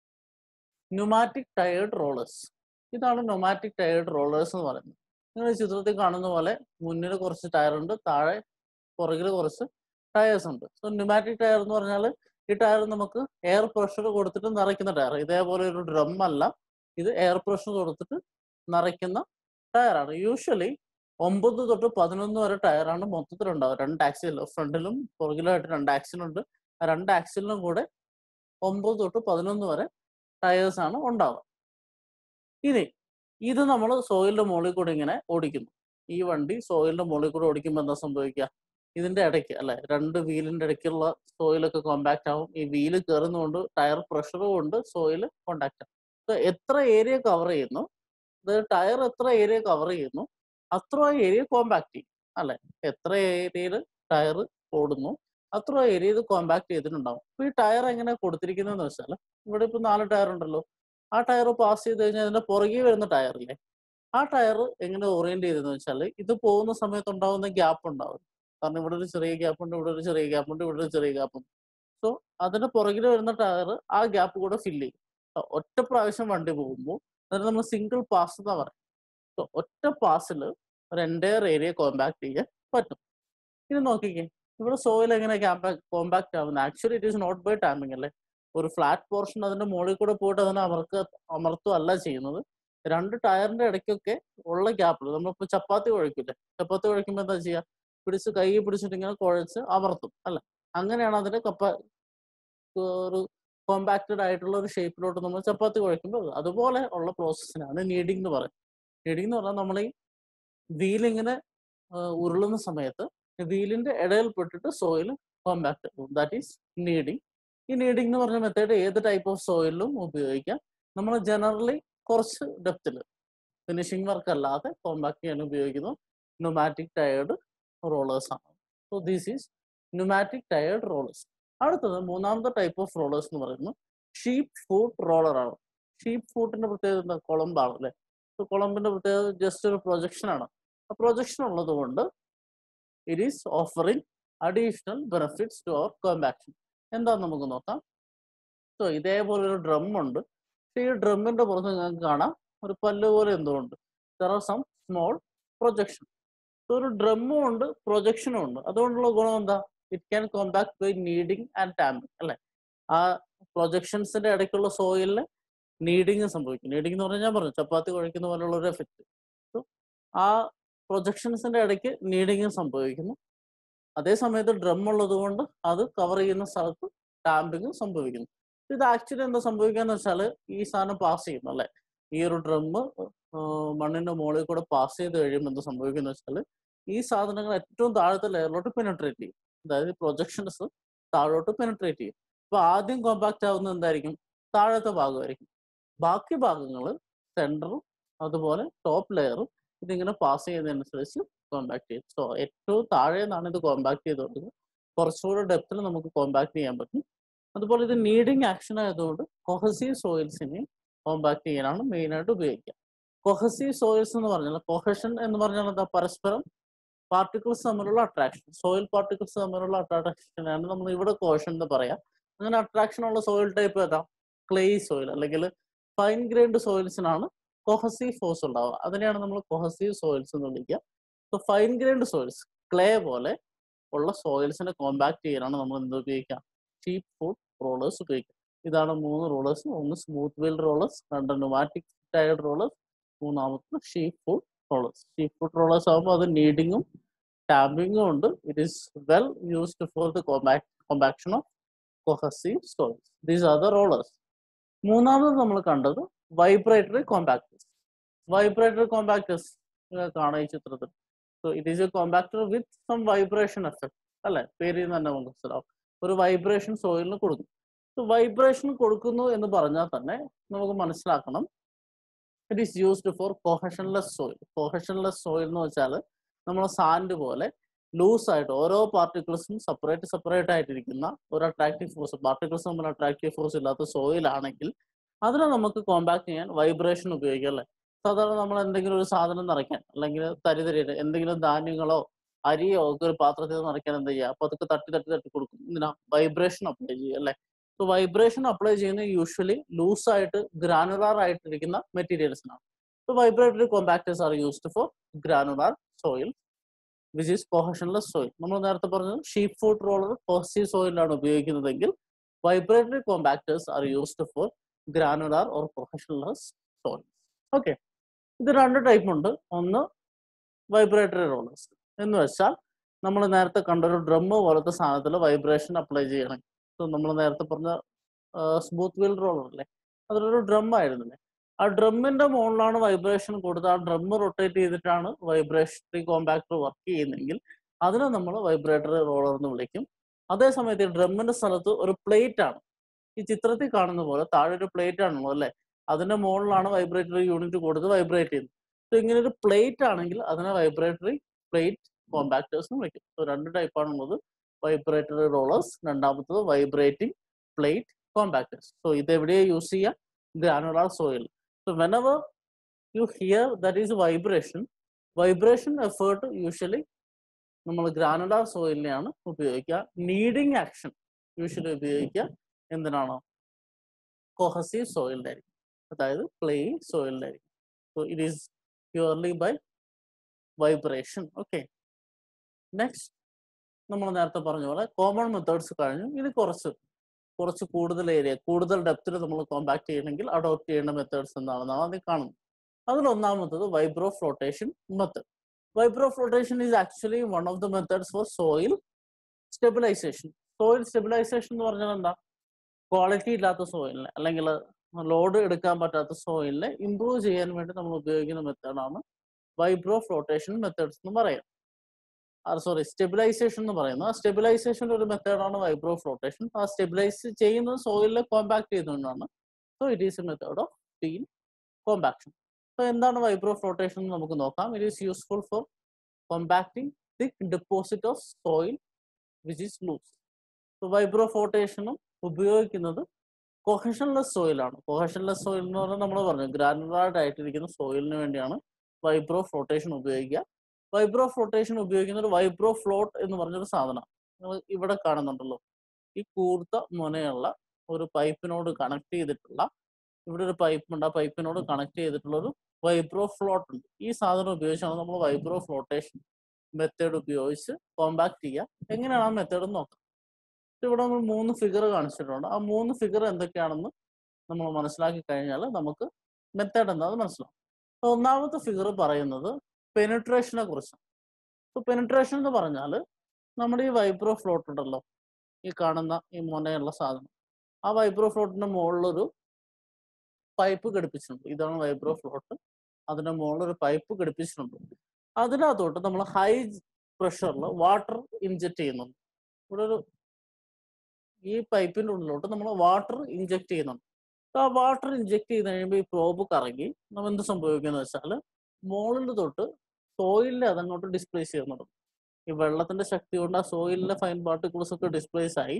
ന്യൂമാറ്റിക് ടയേർഡ് റോളേഴ്സ് ഇതാണ് ന്യൂമാറ്റിക് ടയേർഡ് റോളേഴ്സ് എന്ന് പറയുന്നത് നിങ്ങൾ ഈ ചിത്രത്തിൽ കാണുന്ന പോലെ മുന്നിൽ കുറച്ച് ടയർ ഉണ്ട് താഴെ പുറകിൽ കുറച്ച് ടയേഴ്സ് ഉണ്ട് സോ ന്യൂമാറ്റിക് ടയർ എന്ന് പറഞ്ഞാൽ ഈ ടയർ നമുക്ക് എയർ പ്രഷർ കൊടുത്തിട്ട് നിറയ്ക്കുന്ന ടയർ ഇതേപോലെ ഒരു ഡ്രം അല്ല ഇത് എയർ പ്രഷർ കൊടുത്തിട്ട് നിറയ്ക്കുന്ന ടയറാണ് യൂഷ്വലി ഒമ്പത് തൊട്ട് പതിനൊന്ന് വരെ ടയറാണ് മൊത്തത്തിൽ ഉണ്ടാവുക രണ്ട് ആക്സിൽ ഫ്രണ്ടിലും പുറകിലുമായിട്ട് രണ്ട് ആക്സിലുണ്ട് ആ രണ്ട് ആക്സിലിനും കൂടെ ഒമ്പത് തൊട്ട് പതിനൊന്ന് വരെ ടയേഴ്സ് ആണ് ഉണ്ടാവുക ഇനി ഇത് നമ്മൾ സോയിലിന്റെ മുകളിൽ കൂടെ ഇങ്ങനെ ഓടിക്കുന്നു ഈ വണ്ടി സോയിലിന്റെ മുകളിൽ കൂടെ ഓടിക്കുമ്പോൾ എന്താ സംഭവിക്കുക ഇതിന്റെ ഇടയ്ക്ക് അല്ലെ രണ്ട് വീലിന്റെ ഇടയ്ക്കുള്ള സോയിലൊക്കെ കോമ്പാക്ട് ആവും ഈ വീല് കയറുന്നതുകൊണ്ട് ടയർ പ്രഷർ കൊണ്ട് സോയിൽ കോണ്ടാക്ട് ആവും So, എത്ര ഏരിയ കവർ ചെയ്യുന്നു ടയർ എത്ര ഏരിയ കവർ ചെയ്യുന്നു അത്ര ഏരിയ കോമ്പാക്ട് ചെയ്യും അല്ലെ എത്ര ഏരിയയിൽ ടയർ ഓടുന്നു അത്ര ഏരിയ ഇത് കോമ്പാക്ട് ചെയ്തിട്ടുണ്ടാവും അപ്പൊ ഈ ടയർ എങ്ങനെ കൊടുത്തിരിക്കുന്നതെന്ന് വെച്ചാൽ ഇവിടെ ഇപ്പൊ നാല് ടയർ ഉണ്ടല്ലോ ആ ടയർ പാസ് ചെയ്ത് കഴിഞ്ഞാൽ അതിന്റെ പുറകെ വരുന്ന ടയർ ഇല്ലേ ആ ടയർ എങ്ങനെ ഓറിയന്റ് ചെയ്തെന്ന് വെച്ചാൽ ഇത് പോകുന്ന സമയത്ത് ഉണ്ടാവുന്ന ഗ്യാപ്പ് ഉണ്ടാവും കാരണം ഇവിടെ ഒരു ചെറിയ ഗ്യാപ്പ് ഉണ്ട് ഇവിടെ ഒരു ചെറിയ ഗ്യാപ്പ് ഉണ്ട് ഇവിടെ ഒരു ചെറിയ ഗ്യാപ്പ് ഉണ്ട് സോ അതിന്റെ പുറകിൽ വരുന്ന ടയർ ആ ഗ്യാപ്പ് കൂടെ ഫില്ല് ചെയ്യും അപ്പൊ ഒറ്റ പ്രാവശ്യം വണ്ടി പോകുമ്പോൾ അതിന് നമ്മൾ സിംഗിൾ പാസ് എന്നാ പറയും സോ ഒറ്റ പാസിൽ ഒരു എൻറ്റയർ ഏരിയ കോമ്പാക്ട് ചെയ്യാൻ പറ്റും ഇനി നോക്കിക്കേ ഇവിടെ സോയിൽ എങ്ങനെ കോമ്പാക്ട് ആവുന്നത് actually it is not by ടാമിങ് അല്ലേ ഒരു ഫ്ലാറ്റ് പോർഷൻ അതിന്റെ മുകളിൽ കൂടെ പോയിട്ട് അതിനെ അമർക്ക അമർത്തുകയല്ല ചെയ്യുന്നത് രണ്ട് ടയറിന്റെ ഇടയ്ക്കൊക്കെ ഉള്ള ഗ്യാപ്പിൽ നമ്മളിപ്പോ ചപ്പാത്തി കുഴക്കില്ലേ ചപ്പാത്തി കുഴക്കുമ്പോൾ എന്താ ചെയ്യുക പിടിച്ച് കൈ പിടിച്ചിട്ട് ഇങ്ങനെ കുഴച്ച് അമർത്തും അല്ല അങ്ങനെയാണ് അതിന്റെ കപ്പ ഒരു കോമ്പാക്റ്റഡ് ആയിട്ടുള്ള ഒരു ഷേപ്പിലോട്ട് നമ്മൾ ചപ്പാത്തി കുഴക്കുമ്പോൾ അതുപോലെ ഉള്ള പ്രോസസ്സിനാണ് നീഡിങ് എന്ന് പറയുന്നത് നീഡിങ് എന്ന് പറഞ്ഞാൽ നമ്മൾ ഈ വീലിങ്ങനെ ഉരുളുന്ന സമയത്ത് വീലിന്റെ ഇടയിൽ പെട്ടിട്ട് soil compact that is kneading ഈ നീഡിങ് എന്ന് പറഞ്ഞ മെത്തേഡ് ഏത് ടൈപ്പ് ഓഫ് സോയിലും ഉപയോഗിക്കാം നമ്മൾ ജനറലി കുറച്ച് ഡെപ്തിൽ ഫിനിഷിംഗ് വർക്ക് അല്ലാതെ കോമ്പാക്ട് ചെയ്യാൻ ഉപയോഗിക്കുന്നു ന്യൂമാറ്റിക് ടയേർഡ് റോളേഴ്സ് ആണ് so this is pneumatic tyred rollers അടുത്തത് മൂന്നാമത്തെ ടൈപ്പ് ഓഫ് റോളേഴ്സ് എന്ന് പറയുന്നത് ഷീപ്പ് ഫുഡ് റോളർ ആണ് ഷീപ്പ് ഫുഡിന്റെ പ്രത്യേകത എന്താ കുളമ്പാണ് അല്ലെ കുളമ്പിന്റെ പ്രത്യേകത ജസ്റ്റ് ഒരു പ്രൊജക്ഷൻ ആണ് ആ പ്രൊജക്ഷൻ ഉള്ളത് കൊണ്ട് it is offering additional benefits to our compaction എന്താന്ന് നമുക്ക് നോക്കാം സോ ഇതേപോലെ ഒരു ഡ്രം ഉണ്ട് ഈ ഡ്രമ്മിന്റെ പുറത്ത് നിങ്ങൾക്ക് കാണാം ഒരു പല്ല് പോലെ എന്തോ ഉണ്ട് there are some small projection ഒരു ഡ്രമ്മും ഉണ്ട് പ്രൊജക്ഷനും ഉണ്ട് അതുകൊണ്ടുള്ള ഗുണം എന്താ it can compact by kneading and tamping അല്ലെ ആ പ്രൊജക്ഷൻസിന്റെ ഇടയ്ക്കുള്ള സോയിലിന് നീഡിങ് സംഭവിക്കും നീഡിങ് എന്ന് പറഞ്ഞാൽ ഞാൻ പറഞ്ഞു ചപ്പാത്തി കുഴക്കുന്ന പോലുള്ള ഒരു എഫക്റ്റ് ആ പ്രൊജക്ഷൻസിന്റെ ഇടയ്ക്ക് നീഡിങ് സംഭവിക്കുന്നു അതേ സമയത്ത് ഡ്രം ഉള്ളത് കൊണ്ട് അത് കവർ ചെയ്യുന്ന സ്ഥലത്ത് ടാമ്പിങ് സംഭവിക്കുന്നു ഇത് ആക്ച്വലി എന്താ സംഭവിക്കാന്ന് വെച്ചാൽ ഈ സാധനം പാസ് ചെയ്യുന്നു അല്ലെ ഈ ഒരു ഡ്രം മണ്ണിന്റെ മുകളിൽ കൂടെ പാസ് ചെയ്ത് കഴിയുമ്പോൾ എന്താ സംഭവിക്കുന്ന വെച്ചാൽ ഈ സാധനങ്ങൾ ഏറ്റവും താഴത്തെ ലെയറിലോട്ട് പെനട്രേറ്റ് ചെയ്യും അതായത് പ്രൊജക്ഷൻസ് താഴോട്ട് പെനട്രേറ്റ് ചെയ്യും അപ്പൊ ആദ്യം കോമ്പാക്ട് ആവുന്നത് എന്തായിരിക്കും താഴത്തെ ഭാഗമായിരിക്കും ബാക്കി ഭാഗങ്ങൾ സെന്ററും അതുപോലെ ടോപ്പ് ലെയറും ഇതിങ്ങനെ പാസ് ചെയ്യുന്നതനുസരിച്ച് കോമ്പാക്ട് ചെയ്യും സോ ഏറ്റവും താഴെ നിന്നാണ് ഇത് കോമ്പാക്ട് ചെയ്തുകൊണ്ടത് കുറച്ചുകൂടെ ഡെപ്തിൽ നമുക്ക് കോമ്പാക്ട് ചെയ്യാൻ പറ്റും അതുപോലെ ഇത് നീഡിങ് ആക്ഷൻ ആയതുകൊണ്ട് കൊഹസീവ് സോയിൽസിനെയും കോമ്പാക്ട് ചെയ്യാനാണ് മെയിൻ ആയിട്ട് ഉപയോഗിക്കുക കൊഹസീവ് സോയിൽസ് എന്ന് പറഞ്ഞാൽ കൊഹഷൻ എന്ന് പറഞ്ഞാൽ എന്താ പരസ്പരം പാർട്ടിക്കിൾസ് തമ്മിലുള്ള അട്രാക്ഷൻ സോയിൽ പാർട്ടിക്കിൾസ് തമ്മിലുള്ള അട്രാക്ഷനാണ് നമ്മൾ ഇവിടെ കോഷൻ എന്ന് പറയാം അങ്ങനെ അട്രാക്ഷൻ ഉള്ള സോയിൽ ടൈപ്പ് ഏതാ ക്ലേ സോയിൽ അല്ലെങ്കിൽ ഫൈൻ ഗ്രൈൻഡ് സോയിൽസിനാണ് കൊഹസീവ് ഫോഴ്സ് ഉണ്ടാവുക അതിനെയാണ് നമ്മൾ കൊഹസീവ് സോയിൽസ് എന്ന് വിളിക്കുക so fine grained soils clay പോലെ ഉള്ള സോയിൽസിനെ കോമ്പാക്ട് ചെയ്യാനാണ് നമ്മൾ എന്ത് ഉപയോഗിക്കുക ഷീപ്പ് ഫുഡ് റോളേഴ്സ് ഉപയോഗിക്കുക ഇതാണ് മൂന്ന് റോളേഴ്സ് ഒന്ന് സ്മൂത്ത് വെൽ റോളേഴ്സ് രണ്ട് ന്യൂമാറ്റിക് ടയർഡ് റോളേഴ്സ് മൂന്നാമത്തെ sheep foot rollers sheep foot rollers ആകുമ്പോൾ അത് നീഡിങ്ങും ടാമ്പിങ്ങും ഉണ്ട് it is well used for the compact compaction of cohesive soils these are the rollers മൂന്നാമത് നമ്മൾ കണ്ടത് വൈബ്രേറ്ററി കോമ്പാക്ടേഴ്സ് വൈബ്രേറ്ററി കോമ്പാക്ടേഴ്സ് കാണാം ഈ ചിത്രത്തിൽ so it is a compactor with some vibration effect അല്ലെ പേരിൽ നിന്ന് തന്നെ നമുക്ക് മനസ്സിലാവും ഒരു വൈബ്രേഷൻ സോയിലിന് കൊടുക്കും സോ വൈബ്രേഷൻ കൊടുക്കുന്നു എന്ന് പറഞ്ഞാൽ തന്നെ നമുക്ക് മനസ്സിലാക്കണം it is used for cohesionless soil cohesionless soil എന്ന് വെച്ചാൽ നമ്മൾ സാൻഡ് പോലെ ലൂസ് ആയിട്ട് ഓരോ പാർട്ടിക്കിൾസും സെപ്പറേറ്റ് സെപ്പറേറ്റ് ആയിട്ടിരിക്കുന്ന ഒരു അട്രാക്റ്റീവ് ഫോഴ്സ് പാർട്ടിക്കിൾസ് തമ്മിൽ അട്രാക്റ്റീവ് ഫോഴ്സ് ഇല്ലാത്ത സോയിൽ ആണെങ്കിൽ അതിനെ നമുക്ക് കോമ്പാക്ട് ചെയ്യാൻ വൈബ്രേഷൻ ഉപയോഗിക്കാം അല്ലേ സാധാരണ നമ്മൾ എന്തെങ്കിലും ഒരു സാധനം നിറയ്ക്കാൻ അല്ലെങ്കിൽ തരിതരിയുടെ എന്തെങ്കിലും ധാന്യങ്ങളോ അരിയോ ഒക്കെ ഒരു പാത്രത്തിൽ നിറയ്ക്കാൻ എന്താ ചെയ്യുക അപ്പൊ അതൊക്കെ തട്ടി തട്ടി തട്ടി കൊടുക്കും ഇതിനാ വൈബ്രേഷൻ അപ്ലൈ ചെയ്യുക അല്ലേ സോ വൈബ്രേഷൻ അപ്ലൈ ചെയ്യുന്ന യൂഷ്വലി ലൂസ് ആയിട്ട് ഗ്രാനുലാർ ആയിട്ടിരിക്കുന്ന മെറ്റീരിയൽസിനാണ് so vibratory compactors are used for granular soil which is cohesionless soil നമ്മൾ നേരത്തെ പറഞ്ഞത് ഷീപ്പ് ഫുഡ് റോളർ പോസിറ്റീവ് സോയിലാണ് ഉപയോഗിക്കുന്നതെങ്കിൽ vibratory compactors are used for granular or professionals soil okay ഇത് രണ്ട് ടൈപ്പ് ഉണ്ട് ഒന്ന് വൈബ്രേറ്ററി റോളേഴ്സ് എന്ന് വെച്ചാൽ നമ്മൾ നേരത്തെ കണ്ട ഒരു ഡ്രം പോലത്തെ സാധനത്തിൽ വൈബ്രേഷൻ അപ്ലൈ ചെയ്യണം സോ നമ്മൾ നേരത്തെ പറഞ്ഞ സ്മൂത്ത് വീൽ റോളർ അല്ലേ അതൊരു ഡ്രം ആയിരുന്നില്ലേ ആ ഡ്രമ്മിന്റെ മുകളിലാണ് വൈബ്രേഷൻ കൊടുത്ത് ആ ഡ്രം റൊട്ടേറ്റ് ചെയ്തിട്ടാണ് വൈബ്രേഷണറി കോമ്പാക്ടർ വർക്ക് ചെയ്യുന്നതെങ്കിൽ അതിനെ നമ്മൾ വൈബ്രേറ്ററി റോളർ എന്ന് വിളിക്കും അതേ സമയത്ത് ഈ ഡ്രമ്മിന്റെ സ്ഥലത്ത് ഒരു പ്ലേറ്റ് ആണ് ഈ ചിത്രത്തിൽ കാണുന്ന പോലെ താഴെ ഒരു പ്ലേറ്റ് ആണല്ലോ അല്ലെ അതിന്റെ മുകളിലാണ് വൈബ്രേറ്ററി യൂണിറ്റ് കൊടുത്ത് വൈബ്രേറ്റ് ചെയ്യുന്നത് സോ ഇങ്ങനെ ഒരു പ്ലേറ്റ് ആണെങ്കിൽ അതിനെ വൈബ്രേറ്ററി പ്ലേറ്റ് കോമ്പാക്ടേഴ്സ് എന്ന് വിളിക്കും സോ രണ്ട് ടൈപ്പാണുള്ളത് വൈബ്രേറ്ററി റോളേഴ്സ് രണ്ടാമത്തത് വൈബ്രേറ്റിംഗ് പ്ലേറ്റ് കോമ്പാക്ടേഴ്സ് സോ ഇത് എവിടെയാണ് യൂസ് ചെയ്യുക granular soil so whenever you hear that is vibration vibration effect usually നമ്മൾ ഗ്രാനുലാർ സോയിലിനെയാണ് ഉപയോഗിക്കുക നീഡിങ് ആക്ഷൻ യൂഷ്വലി ഉപയോഗിക്കുക എന്തിനാണോ കൊഹസീവ് സോയിലിൻ്റെ ആയിരിക്കും അതായത് പ്ലേ സോയിലിൻ്റെ ആയിരിക്കും so it is purely by vibration okay next നമ്മൾ നേരത്തെ പറഞ്ഞ പോലെ കോമൺ മെത്തേഡ്സ് കഴിഞ്ഞു ഇനി കുറച്ച് കുറച്ച് കൂടുതൽ ഏരിയ കൂടുതൽ ഡെപ്തിൽ നമ്മൾ കോമ്പാക്ട് ചെയ്യണമെങ്കിൽ അഡോപ്റ്റ് ചെയ്യേണ്ട മെത്തേഡ്സ് എന്താണെന്നാണ് അതിൽ കാണുന്നത് അതിൽ ഒന്നാമത്തത് vibro flotation method vibro flotation is actually one of the methods for soil stabilisation soil stabilisation എന്ന് പറഞ്ഞാൽ എന്താ ക്വാളിറ്റി ഇല്ലാത്ത സോയിലിനെ അല്ലെങ്കിൽ ലോഡ് എടുക്കാൻ പറ്റാത്ത സോയിലിനെ ഇംപ്രൂവ് ചെയ്യാൻ വേണ്ടി നമ്മൾ ഉപയോഗിക്കുന്ന മെത്തേഡാണ് വൈബ്രോ ഫ്ലോട്ടേഷൻ മെത്തേഡ്സ് എന്ന് പറയാം സോറി സ്റ്റെബിലൈസേഷൻ എന്ന് പറയുന്നത് ആ സ്റ്റെബിലൈസേഷൻ്റെ ഒരു മെത്തേഡാണ് വൈബ്രോ ഫ്ലോട്ടേഷൻ ആ സ്റ്റെബിലൈസ് ചെയ്യുന്നത് സോയിലിനെ കോമ്പാക്ട് ചെയ്തുകൊണ്ടാണ് so it is a method of steel compaction so എന്താണ് വൈബ്രോ ഫ്ലോട്ടേഷൻ എന്ന് നമുക്ക് നോക്കാം it is useful for compacting thick deposit of soil which is loose so vibro ഫ്ലോട്ടേഷനും ഉപയോഗിക്കുന്നത് കൊഹഷൻലെസ് സോയിലാണ് കൊഹഷൻലെസ് സോയിൽ എന്ന് പറഞ്ഞാൽ നമ്മൾ പറഞ്ഞു ഗ്രാനുലാർഡ് ആയിട്ടിരിക്കുന്ന സോയിലിന് വേണ്ടിയാണ് വൈബ്രോ ഫ്ലോട്ടേഷൻ ഉപയോഗിക്കുക വൈബ്രോ ഫ്ലോട്ടേഷൻ ഉപയോഗിക്കുന്ന ഒരു വൈബ്രോ ഫ്ലോട്ട് എന്ന് പറഞ്ഞൊരു സാധനം നിങ്ങൾ ഇവിടെ കാണുന്നുണ്ടല്ലോ ഈ കൂർത്ത മുനയുള്ള ഒരു പൈപ്പിനോട് കണക്ട് ചെയ്തിട്ടുള്ള ഇവിടെ ഒരു പൈപ്പ് ഉണ്ട് ആ പൈപ്പിനോട് കണക്ട് ചെയ്തിട്ടുള്ള ഒരു വൈബ്രോ ഫ്ലോട്ട് ഉണ്ട് ഈ സാധനം ഉപയോഗിച്ചാണ് നമ്മൾ വൈബ്രോ ഫ്ലോട്ടേഷൻ മെത്തേഡ് ഉപയോഗിച്ച് കോമ്പാക്ട് ചെയ്യുക എങ്ങനെയാണ് ആ മെത്തേഡ് നോക്കാം ഇവിടെ നമ്മൾ മൂന്ന് ഫിഗർ കാണിച്ചിട്ടുണ്ട് ആ മൂന്ന് ഫിഗർ എന്തൊക്കെയാണെന്ന് നമ്മൾ മനസ്സിലാക്കി കഴിഞ്ഞാൽ നമുക്ക് മെത്തേഡ് എന്താണെന്ന് മനസ്സിലാവും അപ്പൊ ഒന്നാമത്തെ ഫിഗർ പറയുന്നത് പെനിട്രേഷനെ കുറിച്ചാണ് ഇപ്പൊ പെനിട്രേഷൻ എന്ന് പറഞ്ഞാൽ നമ്മുടെ ഈ വൈബ്രോ ഫ്ലോട്ട് ഉണ്ടല്ലോ ഈ കാണുന്ന ഈ മുനയുള്ള സാധനം ആ വൈബ്രോ ഫ്ലോട്ടിന്റെ മുകളിലൊരു പൈപ്പ് ഘടിപ്പിച്ചിട്ടുണ്ട് ഇതാണ് വൈബ്രോ ഫ്ലോട്ട് അതിന്റെ മുകളിൽ ഒരു പൈപ്പ് ഘടിപ്പിച്ചിട്ടുണ്ട് അതിനകത്തോട്ട് നമ്മൾ ഹൈ പ്രഷറിൽ വാട്ടർ ഇൻജക്ട് ചെയ്യുന്നുണ്ട് ഇവിടെ ഒരു ഈ പൈപ്പിന്റെ ഉള്ളിലോട്ട് നമ്മൾ വാട്ടർ ഇഞ്ചെക്ട് ചെയ്യുന്നുണ്ട് അപ്പൊ ആ വാട്ടർ ഇഞ്ചെക്ട് ചെയ്ത് കഴിയുമ്പോൾ ഈ പ്രോബ് കറങ്ങി നമ്മൾ എന്ത് സംഭവിക്കുന്നത് വെച്ചാൽ മുകളിൽ തൊട്ട് സോയിലിനെ അതങ്ങോട്ട് ഡിസ്പ്ലേസ് ചെയ്യുന്നുണ്ട് ഈ വെള്ളത്തിന്റെ ശക്തി കൊണ്ട് ആ സോയിലിലെ ഫൈൻ പാർട്ടിക്കിൾസ് ഒക്കെ ഡിസ്പ്ലേസ് ആയി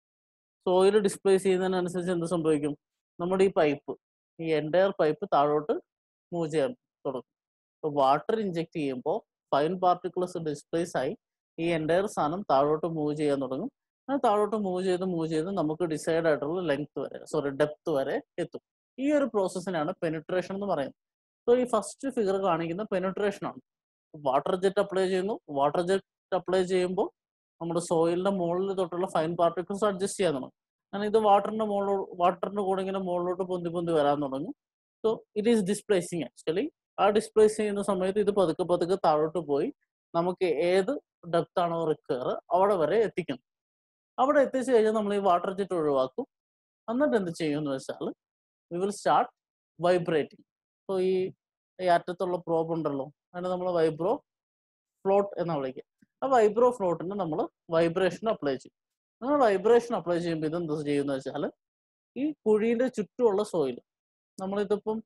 സോയിൽ ഡിസ്പ്ലേസ് ചെയ്യുന്നതിനനുസരിച്ച് എന്ത് സംഭവിക്കും നമ്മുടെ ഈ പൈപ്പ് ഈ എൻറ്റയർ പൈപ്പ് താഴോട്ട് മൂവ് ചെയ്യാൻ തുടങ്ങും അപ്പോൾ വാട്ടർ ഇഞ്ചെക്ട് ചെയ്യുമ്പോൾ ഫൈൻ പാർട്ടിക്കിൾസ് ഡിസ്പ്ലേസ് ആയി ഈ എൻറ്റയർ സാധനം താഴോട്ട് മൂവ് ചെയ്യാൻ തുടങ്ങും അങ്ങനെ താഴോട്ട് മൂവ് ചെയ്ത് മൂവ് ചെയ്ത് നമുക്ക് ഡിസൈഡ് ആയിട്ടുള്ള ലെങ്ത് വരെ സോറി ഡെപ്ത് വരെ എത്തും ഈ ഒരു പ്രോസസ്സിനാണ് പെനിട്രേഷൻ എന്ന് പറയുന്നത് സോ ഈ ഫസ്റ്റ് ഫിഗർ കാണിക്കുന്ന പെനിട്രേഷൻ ആണ് വാട്ടർ ജെറ്റ് അപ്ലൈ ചെയ്യുന്നു വാട്ടർ ജെറ്റ് അപ്ലൈ ചെയ്യുമ്പോൾ നമ്മുടെ സോയിലിന്റെ മുകളിൽ തൊട്ടുള്ള ഫൈൻ പാർട്ടിക്കിൾസ് അഡ്ജസ്റ്റ് ചെയ്യാൻ തുടങ്ങും കാരണം ഇത് വാട്ടറിന്റെ മുകളിൽ വാട്ടറിന്റെ കൂടെ ഇങ്ങനെ മുകളിലോട്ട് പൊന്തി പൊന്തി വരാൻ തുടങ്ങും so it is displacing actually ആ ഡിസ്പ്ലേസ് ചെയ്യുന്ന സമയത്ത് ഇത് പതുക്കെ പതുക്കെ താഴോട്ട് പോയി നമുക്ക് ഏത് ഡെപ്ത് ആണോ റിക്കയർ അവിടെ വരെ എത്തിക്കണം അവിടെ എത്തിച്ചു കഴിഞ്ഞാൽ നമ്മൾ ഈ വാട്ടർ ജെറ്റ് ഒഴിവാക്കും എന്നിട്ട് എന്ത് ചെയ്യും എന്ന് വെച്ചാൽ we will start vibrating so ഈ ഈ അറ്റത്തുള്ള പ്രോബ് ഉണ്ടല്ലോ അതിനെ നമ്മൾ വൈബ്രോ ഫ്ലോട്ട് എന്ന് വിളിക്കുക ആ വൈബ്രോ ഫ്ലോട്ടിന് നമ്മൾ വൈബ്രേഷൻ അപ്ലൈ ചെയ്യും അങ്ങനെ വൈബ്രേഷൻ അപ്ലൈ ചെയ്യുമ്പോൾ ഇത് എന്ത് ചെയ്യുന്ന വെച്ചാൽ ഈ കുഴീൻ്റെ ചുറ്റുമുള്ള സോയിൽ നമ്മളിതിപ്പം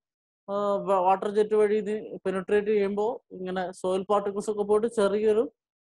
വാട്ടർ ജെറ്റ് വഴി ഇത് പെനിട്രേറ്റ് ചെയ്യുമ്പോൾ ഇങ്ങനെ സോയിൽ പാർട്ടിക്കിൾസ് ഒക്കെ പോയിട്ട് ചെറിയൊരു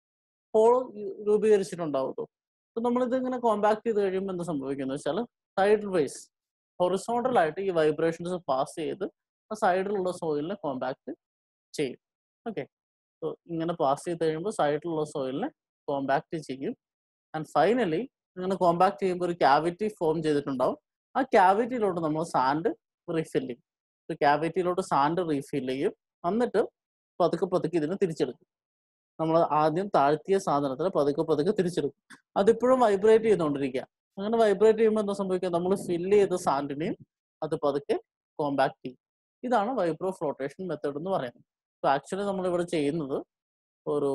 ഹോൾ രൂപീകരിച്ചിട്ടുണ്ടാവും അപ്പൊ നമ്മളിത് ഇങ്ങനെ കോമ്പാക്ട് ചെയ്ത് കഴിയുമ്പോൾ എന്ത് സംഭവിക്കുന്നത് വെച്ചാൽ സൈഡ് വൈസ് ഹൊറിസോണ്ടൽ ആയിട്ട് ഈ വൈബ്രേഷൻസ് പാസ് ചെയ്ത് ആ സൈഡിലുള്ള സോയിലിനെ കോമ്പാക്ട് ചെയ്യും ഓക്കെ സോ ഇങ്ങനെ പാസ് ചെയ്ത് കഴിയുമ്പോൾ സൈഡിലുള്ള സോയിലിനെ കോമ്പാക്ട് ചെയ്യും ആൻഡ് ഫൈനലി ഇങ്ങനെ കോമ്പാക്ട് ചെയ്യുമ്പോൾ ഒരു ക്യാവിറ്റി ഫോം ചെയ്തിട്ടുണ്ടാവും ആ ക്യാവിറ്റിയിലോട്ട് നമ്മൾ സാൻഡ് റീഫിൽ ചെയ്യും ഒരു ക്യാവിറ്റിയിലോട്ട് സാൻഡ് റീഫിൽ ചെയ്യും എന്നിട്ട് പതുക്കെ പതുക്കെ ഇതിനെ തിരിച്ചെടുക്കും നമ്മൾ ആദ്യം താഴ്ത്തിയ സാധനത്തിന് പതുക്കെ പതുക്കെ തിരിച്ചെടുക്കും അതിപ്പോഴും വൈബ്രേറ്റ് ചെയ്തുകൊണ്ടിരിക്കുക അങ്ങനെ വൈബ്രേറ്റ് ചെയ്യുമ്പോൾ എന്താ സംഭവിക്കുക നമ്മൾ ഫില്ല് ചെയ്ത സാൻഡിനെയും അത് പതുക്കെ കോമ്പാക്ട് ചെയ്യും ഇതാണ് വൈബ്രോ ഫ്ലോട്ടേഷൻ മെത്തേഡ് എന്ന് പറയുന്നത് സോ ആക്ച്വലി നമ്മൾ ഇവിടെ ചെയ്യുന്നത് ഒരു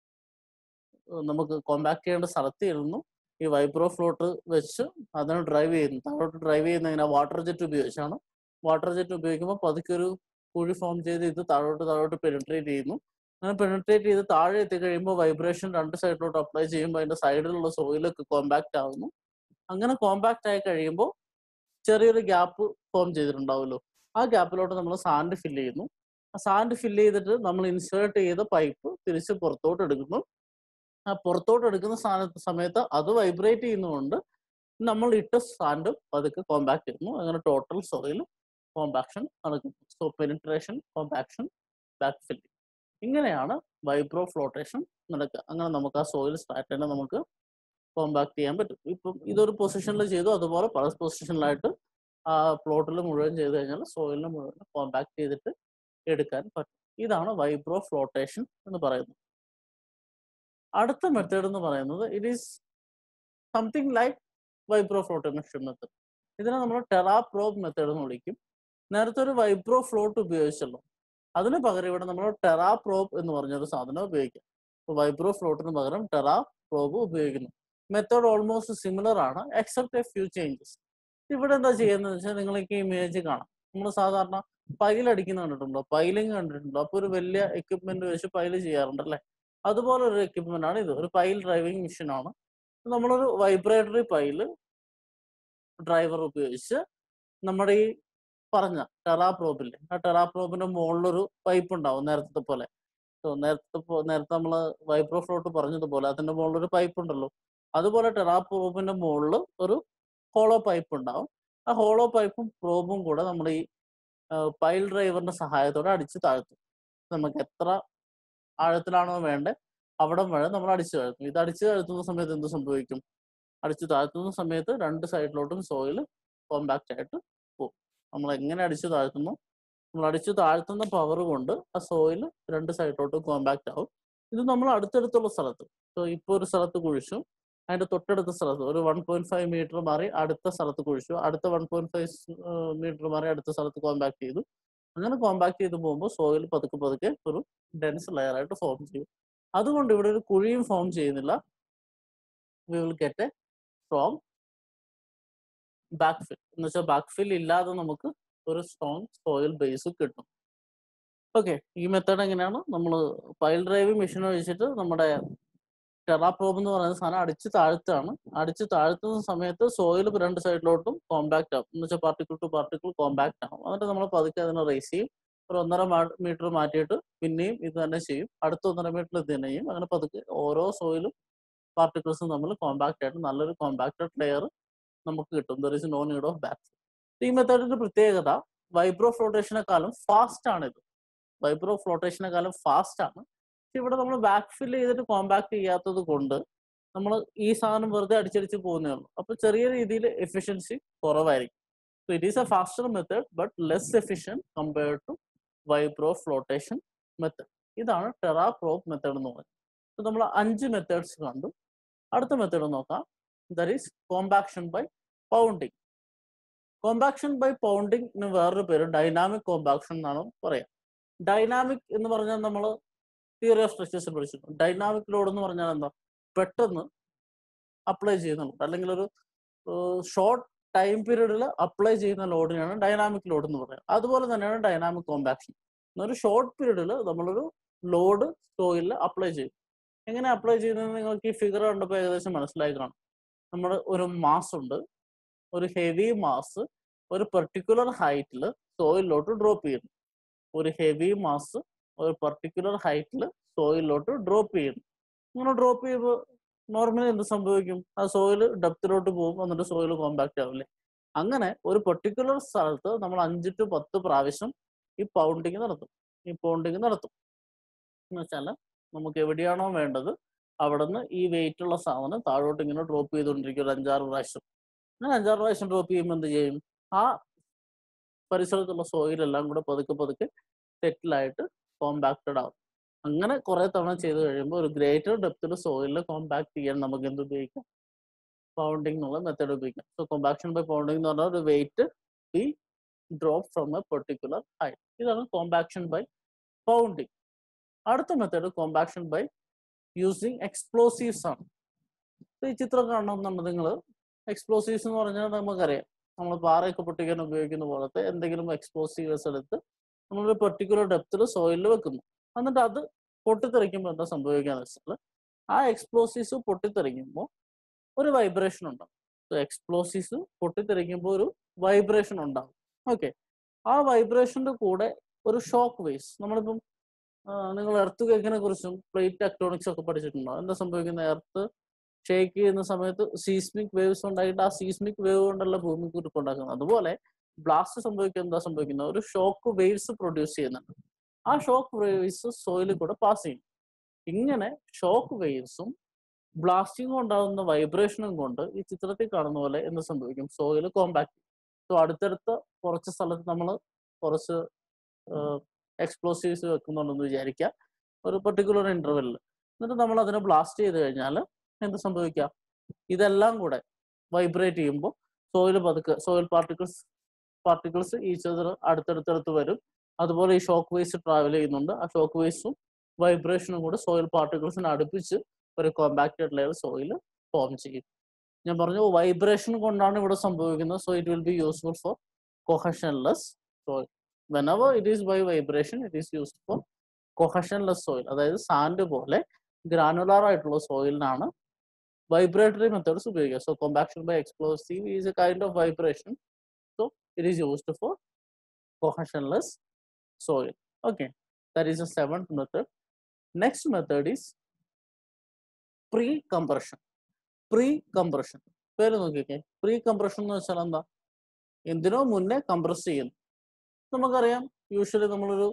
നമുക്ക് കോമ്പാക്ട് ചെയ്യേണ്ട സ്ഥലത്ത് ഇരുന്നു ഈ വൈബ്രോ ഫ്ലോട്ട് വെച്ച് അതിനെ ഡ്രൈവ് ചെയ്യുന്നു താഴോട്ട് ഡ്രൈവ് ചെയ്യുന്ന ഇങ്ങനെ വാട്ടർ ജെറ്റ് ഉപയോഗിച്ചാണ് വാട്ടർ ജെറ്റ് ഉപയോഗിക്കുമ്പോൾ പതുക്കെ ഒരു കുഴി ഫോം ചെയ്ത് ഇത് താഴോട്ട് താഴോട്ട് പെനിട്രേറ്റ് ചെയ്യുന്നു അങ്ങനെ പെനിട്രേറ്റ് ചെയ്ത് താഴെ എത്തി കഴിയുമ്പോൾ വൈബ്രേഷൻ രണ്ട് സൈഡിലോട്ട് അപ്ലൈ ചെയ്യുമ്പോൾ അതിന്റെ സൈഡിലുള്ള സോയിലൊക്കെ കോമ്പാക്ട് ആകുന്നു അങ്ങനെ കോമ്പാക്ട് ആയി കഴിയുമ്പോൾ ചെറിയൊരു ഗ്യാപ്പ് ഫോം ചെയ്തിട്ടുണ്ടാവുമല്ലോ ആ ഗ്യാപ്പിലോട്ട് നമ്മൾ സാൻഡ് ഫില്ല് ചെയ്യുന്നു ആ സാൻഡ് ഫില്ല് ചെയ്തിട്ട് നമ്മൾ ഇൻസേർട്ട് ചെയ്ത പൈപ്പ് തിരിച്ച് പുറത്തോട്ട് എടുക്കുന്നു ആ പുറത്തോട്ട് എടുക്കുന്ന സ്ഥാനത്ത് സമയത്ത് അത് വൈബ്രേറ്റ് ചെയ്യുന്നതുകൊണ്ട് നമ്മൾ ഇട്ട സാൻഡ് പതുക്കെ കോമ്പാക്ട് ചെയ്യുന്നു അങ്ങനെ ടോട്ടൽ സോയിൽ കോമ്പാക്ഷൻ നടക്കുന്നു so penetration compaction backfilling ഇങ്ങനെയാണ് വൈബ്രോ ഫ്ലോട്ടേഷൻ നടക്കുക അങ്ങനെ നമുക്ക് ആ സോയിൽ സ്ട്രാറ്റനെ നമുക്ക് കോമ്പാക്ട് ചെയ്യാൻ പറ്റും ഇപ്പം ഇതൊരു പൊസിഷനിൽ ചെയ്തു അതുപോലെ പല പൊസിഷനിലായിട്ട് ആ പ്ലോട്ടിൽ മുഴുവൻ ചെയ്ത് കഴിഞ്ഞാൽ സോയിലിനെ മുഴുവൻ കോമ്പാക്ട് ചെയ്തിട്ട് എടുക്കാൻ പറ്റും ഇതാണ് വൈബ്രോ ഫ്ലോട്ടേഷൻ എന്ന് പറയുന്നത് അടുത്ത മെത്തേഡ് എന്ന് പറയുന്നത് it is something like vibro flotation method ഇതിനെ നമ്മൾ ടെറാപ്രോബ് മെത്തേഡ് എന്ന് വിളിക്കും നേരത്തെ ഒരു വൈബ്രോ ഫ്ലോട്ട് ഉപയോഗിച്ചല്ലോ അതിന് പകരം ഇവിടെ നമ്മൾ ടെറാ പ്രോബ് എന്ന് പറഞ്ഞൊരു സാധനം ഉപയോഗിക്കാം വൈബ്രോ ഫ്ലോട്ടിന് പകരം ടെറാ പ്രോബ് ഉപയോഗിക്കുന്നു മെത്തേഡ് ഓൾമോസ്റ്റ് സിമിലർ ആണ് എക്സെപ്റ്റ് എ ഫ്യൂ ചേഞ്ചസ് ഇവിടെ എന്താ ചെയ്യുന്നത് വെച്ചാൽ നിങ്ങൾക്ക് ഇമേജ് കാണാം നമ്മൾ സാധാരണ പൈൽ അടിക്കുന്ന കണ്ടിട്ടുണ്ടോ പൈലിങ് കണ്ടിട്ടുണ്ടോ അപ്പൊ ഒരു വലിയ എക്യുപ്മെന്റ് വെച്ച് പൈല് ചെയ്യാറുണ്ട് അല്ലേ അതുപോലെ ഒരു എക്യുപ്മെന്റ് ആണ് ഇത് ഒരു പൈൽ ഡ്രൈവിംഗ് മെഷീൻ ആണ് നമ്മളൊരു വൈബ്രേറ്ററി പൈല് ഡ്രൈവർ ഉപയോഗിച്ച് നമ്മുടെ ഈ പറഞ്ഞ ടെറാപ്രോബില്ലേ ആ ടെറാപ്രോബിന്റെ മുകളിലൊരു പൈപ്പ് ഉണ്ടാവും നേരത്തെ പോലെ സോ നേരത്തെ പോ- നേരത്തെ നമ്മൾ വൈബ്രോ ഫ്ലോട്ട് പറഞ്ഞതുപോലെ അതിന്റെ മുകളിലൊരു പൈപ്പ് ഉണ്ടല്ലോ അതുപോലെ ടെറാപ്രോബിന്റെ മുകളിൽ ഒരു ഹോളോ പൈപ്പ് ഉണ്ടാവും ആ ഹോളോ പൈപ്പും പ്രോബും കൂടെ നമ്മൾ ഈ പൈൽ ഡ്രൈവറിന്റെ സഹായത്തോടെ അടിച്ച് താഴ്ത്തും നമുക്ക് എത്ര ആഴത്തിലാണോ വേണ്ടത് അവിടെ വരെ നമ്മൾ അടിച്ചു താഴ്ത്തും ഇത് അടിച്ചു താഴ്ത്തുന്ന സമയത്ത് എന്ത് സംഭവിക്കും അടിച്ചു താഴ്ത്തുന്ന സമയത്ത് രണ്ട് സൈഡിലോട്ടും സോയിൽ കോമ്പാക്റ്റ് ആയിട്ട് പോകും നമ്മൾ എങ്ങനെ അടിച്ചു താഴ്ത്തുന്നു നമ്മൾ അടിച്ചു താഴ്ത്തുന്ന പവർ കൊണ്ട് ആ സോയിൽ രണ്ട് സൈഡിലോട്ടും കോമ്പാക്റ്റ് ആവും ഇത് നമ്മൾ അടുത്തടുത്തുള്ള സ്ഥലത്ത് സോ ഇപ്പോൾ ഒരു സ്ഥലത്ത് കുഴിച്ചു അതിന്റെ തൊട്ടടുത്ത സ്ഥലത്ത് ഒരു വൺ പോയിന്റ് ഫൈവ് മീറ്റർ മാറി അടുത്ത സ്ഥലത്ത് കുഴിച്ചു അടുത്ത വൺ പോയിന്റ് ഫൈവ് മീറ്റർ മാറി അടുത്ത സ്ഥലത്ത് കോമ്പാക്ട് ചെയ്തു അങ്ങനെ കോമ്പാക്ട് ചെയ്ത് പോകുമ്പോൾ സോയിൽ പതുക്കെ പതുക്കെ ഒരു ഡെൻസ് ലെയർ ആയിട്ട് ഫോം ചെയ്യും അതുകൊണ്ട് ഇവിടെ ഒരു കുഴിയും ഫോം ചെയ്യുന്നില്ല we will get a strong backfill എന്ന് വെച്ചാൽ ബാക്ക് ഫിൽ ഇല്ലാതെ നമുക്ക് ഒരു സ്ട്രോങ് സോയിൽ ബേസ് കിട്ടും ഓക്കെ ഈ മെത്തേഡ് എങ്ങനെയാണ് നമ്മൾ പൈൽ ഡ്രൈവ് മെഷീൻ ഒഴിച്ചിട്ട് നമ്മുടെ ടെറാപ്രോബ് എന്ന് പറയുന്ന സാധനം അടിച്ച് താഴ്ത്താണ് അടിച്ച് താഴ്ത്തുന്ന സമയത്ത് സോയിൽ രണ്ട് സൈഡിലോട്ടും കോമ്പാക്ട് ആവും എന്ന് വെച്ചാൽ പാർട്ടിക്കിൾ ടു പാർട്ടിക്കിൾ കോമ്പാക്ട് ആവും എന്നിട്ട് നമ്മൾ പതുക്കെ അതിനെ റേസ് ചെയ്യും ഒരു ഒന്നര മീറ്റർ മാറ്റിയിട്ട് പിന്നെയും ഇത് തന്നെ ചെയ്യും അടുത്ത ഒന്നര മീറ്റർ ഇത് തന്നെ ചെയ്യും അങ്ങനെ പതുക്കെ ഓരോ സോയിലും പാർട്ടിക്കിൾസും തമ്മിൽ കോമ്പാക്ട് ആയിട്ട് നല്ലൊരു കോമ്പാക്റ്റഡ് ലെയർ നമുക്ക് കിട്ടും there is no need of back ഈ മെത്തേഡിന്റെ പ്രത്യേകത വൈബ്രോ ഫ്ലോട്ടേഷനെക്കാളും ഫാസ്റ്റ് ആണ് ഇത് വൈബ്രോ ഫ്ലോട്ടേഷനെക്കാളും ഫാസ്റ്റ് ആണ് പക്ഷെ ഇവിടെ നമ്മൾ ബാക്ക് ഫിൽ ചെയ്തിട്ട് കോമ്പാക്ട് ചെയ്യാത്തത് കൊണ്ട് നമ്മൾ ഈ സാധനം വെറുതെ അടിച്ചടിച്ച് പോകുന്നേ ഉള്ളൂ അപ്പൊ ചെറിയ രീതിയിൽ എഫിഷ്യൻസി കുറവായിരിക്കും so it is a faster method but less efficient compared to vibro flotation method ഇതാണ് ടെറാ പ്രോപ്പ് മെത്തേഡ് എന്ന് പറയുന്നത് സോ നമ്മൾ അഞ്ച് മെത്തേഡ്സ് കണ്ടു അടുത്ത മെത്തേഡ് നോക്കാം there is compaction by pounding compaction by pounding വേറൊരു പേര് ഡൈനാമിക് കോമ്പാക്ഷൻ എന്നാണ് പറയാം ഡൈനാമിക് എന്ന് പറഞ്ഞാൽ നമ്മൾ തിയറി ഓഫ് സ്ട്രക്ചേഴ്സിൽ പഠിച്ചിട്ടുണ്ട് ഡൈനാമിക് ലോഡ് എന്ന് പറഞ്ഞാൽ എന്താ പെട്ടെന്ന് അപ്ലൈ ചെയ്യുന്നുണ്ട് അല്ലെങ്കിൽ ഒരു ഷോർട്ട് ടൈം പീരീഡിൽ അപ്ലൈ ചെയ്യുന്ന ലോഡിനാണ് ഡൈനാമിക് ലോഡ് എന്ന് പറയുന്നത് അതുപോലെ തന്നെയാണ് ഡൈനാമിക് കോമ്പാക്ഷൻ ഒരു ഷോർട്ട് പീരീഡിൽ നമ്മളൊരു ലോഡ് സോയിലിൽ അപ്ലൈ ചെയ്യും എങ്ങനെ അപ്ലൈ ചെയ്യുന്നത് നിങ്ങൾക്ക് ഈ ഫിഗർ കണ്ടപ്പോൾ ഏകദേശം മനസ്സിലായി കാണും നമ്മൾ ഒരു മാസ് ഉണ്ട് ഒരു ഹെവി മാസ് ഒരു പെർട്ടിക്കുലർ ഹൈറ്റിൽ സോയിലിലോട്ട് ഡ്രോപ്പ് ചെയ്യുന്നു ഒരു ഹെവി മാസ് ഒരു പെർട്ടിക്കുലർ ഹൈറ്റിൽ സോയിലിലോട്ട് ഡ്രോപ്പ് ചെയ്യുന്നു ഇങ്ങനെ ഡ്രോപ്പ് ചെയ്യുമ്പോൾ നോർമലി എന്ത് സംഭവിക്കും ആ സോയിൽ ഡെപ്തിലോട്ട് പോകും എന്നിട്ട് സോയിൽ കോമ്പാക്ട് ആവില്ലേ അങ്ങനെ ഒരു പെർട്ടിക്കുലർ സ്ഥലത്ത് നമ്മൾ അഞ്ച് ടു പത്ത് പ്രാവശ്യം ഈ പൗണ്ടിങ് നടത്തും ഈ പൗണ്ടിങ് നടത്തും എന്ന് വെച്ചാൽ നമുക്ക് എവിടെയാണോ വേണ്ടത് അവിടുന്ന് ഈ വെയിറ്റ് ഉള്ള സാധനം താഴോട്ട് ഇങ്ങനെ ഡ്രോപ്പ് ചെയ്തുകൊണ്ടിരിക്കും ഒരു അഞ്ചാറ് പ്രാവശ്യം അങ്ങനെ അഞ്ചാറ് പ്രാവശ്യം ഡ്രോപ്പ് ചെയ്യുമ്പോൾ എന്ത് ചെയ്യും ആ പരിസരത്തുള്ള സോയിൽ എല്ലാം കൂടെ പതുക്കെ പതുക്കെ സെറ്റിലായിട്ട് കോമ്പാക്റ്റഡ് ആവും അങ്ങനെ കുറെ തവണ ചെയ്ത് കഴിയുമ്പോൾ ഒരു ഗ്രേറ്റർ ഡെപ്തിൽ സോയിലിൽ കോമ്പാക്ട് ചെയ്യാൻ നമുക്ക് എന്ത് ഉപയോഗിക്കാം പൗണ്ടിങ് എന്നുള്ള മെത്തേഡ് ഉപയോഗിക്കാം സോ കോമ്പാക്ഷൻ ബൈ പൗണ്ടിങ് എന്ന് പറഞ്ഞാൽ ഒരു weight be drop from a particular height ഇതാണ് കോമ്പാക്ഷൻ ബൈ പൗണ്ടിങ് അടുത്ത method compaction by using explosives ആണ് ഈ ചിത്രം കാണണമെന്നുണ്ട് നിങ്ങൾ എക്സ്പ്ലോസീവ്സ് എന്ന് പറഞ്ഞാൽ നമുക്കറിയാം നമ്മൾ പാറയൊക്കെ പൊട്ടിക്കാൻ ഉപയോഗിക്കുന്ന പോലത്തെ എന്തെങ്കിലും എക്സ്പ്ലോസീവ്സ് എടുത്ത് നമ്മളൊരു പെർട്ടിക്കുലർ ഡെപ്തിൽ സോയിലിൽ വെക്കുന്നു എന്നിട്ട് അത് പൊട്ടിത്തെറിക്കുമ്പോൾ എന്താ സംഭവിക്കാന്ന് വെച്ചാൽ ആ എക്സ്പ്ലോസീവ്സ് പൊട്ടിത്തെറിക്കുമ്പോൾ ഒരു വൈബ്രേഷൻ ഉണ്ടാവും സോ എക്സ്പ്ലോസീവ്സ് പൊട്ടിത്തെറിക്കുമ്പോൾ ഒരു വൈബ്രേഷൻ ഉണ്ടാവും ഓക്കെ ആ വൈബ്രേഷന്റെ കൂടെ ഒരു ഷോക്ക് വേവ്സ് നമ്മളിപ്പം നിങ്ങൾ എർത്ത് കേക്കിനെ കുറിച്ചും പ്ലേറ്റ് ടെക്ടോണിക്സ് ഒക്കെ പഠിച്ചിട്ടുണ്ടോ എന്താ സംഭവിക്കുന്ന എർത്ത് ഷേക്ക് ചെയ്യുന്ന സമയത്ത് സീസ്മിക് വേവ്സ് ഉണ്ടായിട്ട് ആ സീസ്മിക് വേവ് കൊണ്ടല്ല ഭൂമി കുരുപ്പ് ഉണ്ടാക്കുന്നത് അതുപോലെ ബ്ലാസ്റ്റ് സംഭവിക്കുന്നത് എന്താ സംഭവിക്കുന്നത് ഒരു ഷോക്ക് വേവ്സ് പ്രൊഡ്യൂസ് ചെയ്യുന്നുണ്ട് ആ ഷോക്ക് വേവ്സ് സോയിലിൽ കൂടെ പാസ് ചെയ്യും ഇങ്ങനെ ഷോക്ക് വേവ്സും ബ്ലാസ്റ്റിംഗും ഉണ്ടാകുന്ന വൈബ്രേഷനും കൊണ്ട് ഈ ചിത്രത്തിൽ കാണുന്ന പോലെ എന്ത് സംഭവിക്കും സോയിൽ കോമ്പാക്ട് സോ അടുത്തടുത്ത കുറച്ച് സ്ഥലത്ത് നമ്മൾ കുറച്ച് എക്സ്പ്ലോസീവ്സ് വെക്കുന്നുണ്ടെന്ന് വിചാരിക്കുക ഒരു പെർട്ടിക്കുലർ ഇന്റർവെല്ലിൽ എന്നിട്ട് നമ്മൾ അതിനെ ബ്ലാസ്റ്റ് ചെയ്ത് കഴിഞ്ഞാൽ എന്ത് സംഭവിക്കാം ഇതെല്ലാം കൂടെ വൈബ്രേറ്റ് ചെയ്യുമ്പോൾ സോയിൽ പതുക്കെ സോയിൽ പാർട്ടിക്കിൾസ് പാർട്ടിക്കിൾസ് ഈ ചെതർ അടുത്തടുത്തടുത്ത് വരും അതുപോലെ ഈ ഷോക്ക് വേസ് ട്രാവൽ ചെയ്യുന്നുണ്ട് ആ ഷോക്ക് വേസും വൈബ്രേഷനും കൂടെ സോയിൽ പാർട്ടിക്കിൾസിനെ അടുപ്പിച്ച് ഒരു കോമ്പാക്റ്റഡ് ലെയർ സോയിൽ ഫോം ചെയ്യും ഞാൻ പറഞ്ഞു വൈബ്രേഷൻ കൊണ്ടാണ് ഇവിടെ സംഭവിക്കുന്നത് so it will be useful for cohesionless soil whenever it is by vibration it is used for cohesionless soil അതായത് സാൻഡ് പോലെ ഗ്രാനുലാർ ആയിട്ടുള്ള സോയിലിനാണ് വൈബ്രേറ്ററി മെത്തേഡ്സ് ഉപയോഗിക്കുക so compaction by explosive is a kind of vibration so it is used for cohesionless soil. Okay, that is the seventh method. Next method is pre-compression. Pre-compression. പേര് നോക്കിക്കേ pre compression എന്ന് വെച്ചാൽ എന്താ എന്തിനോ മുന്നേ compress ചെയ്യുന്നു നമുക്കറിയാം യൂഷ്വലി നമ്മളൊരു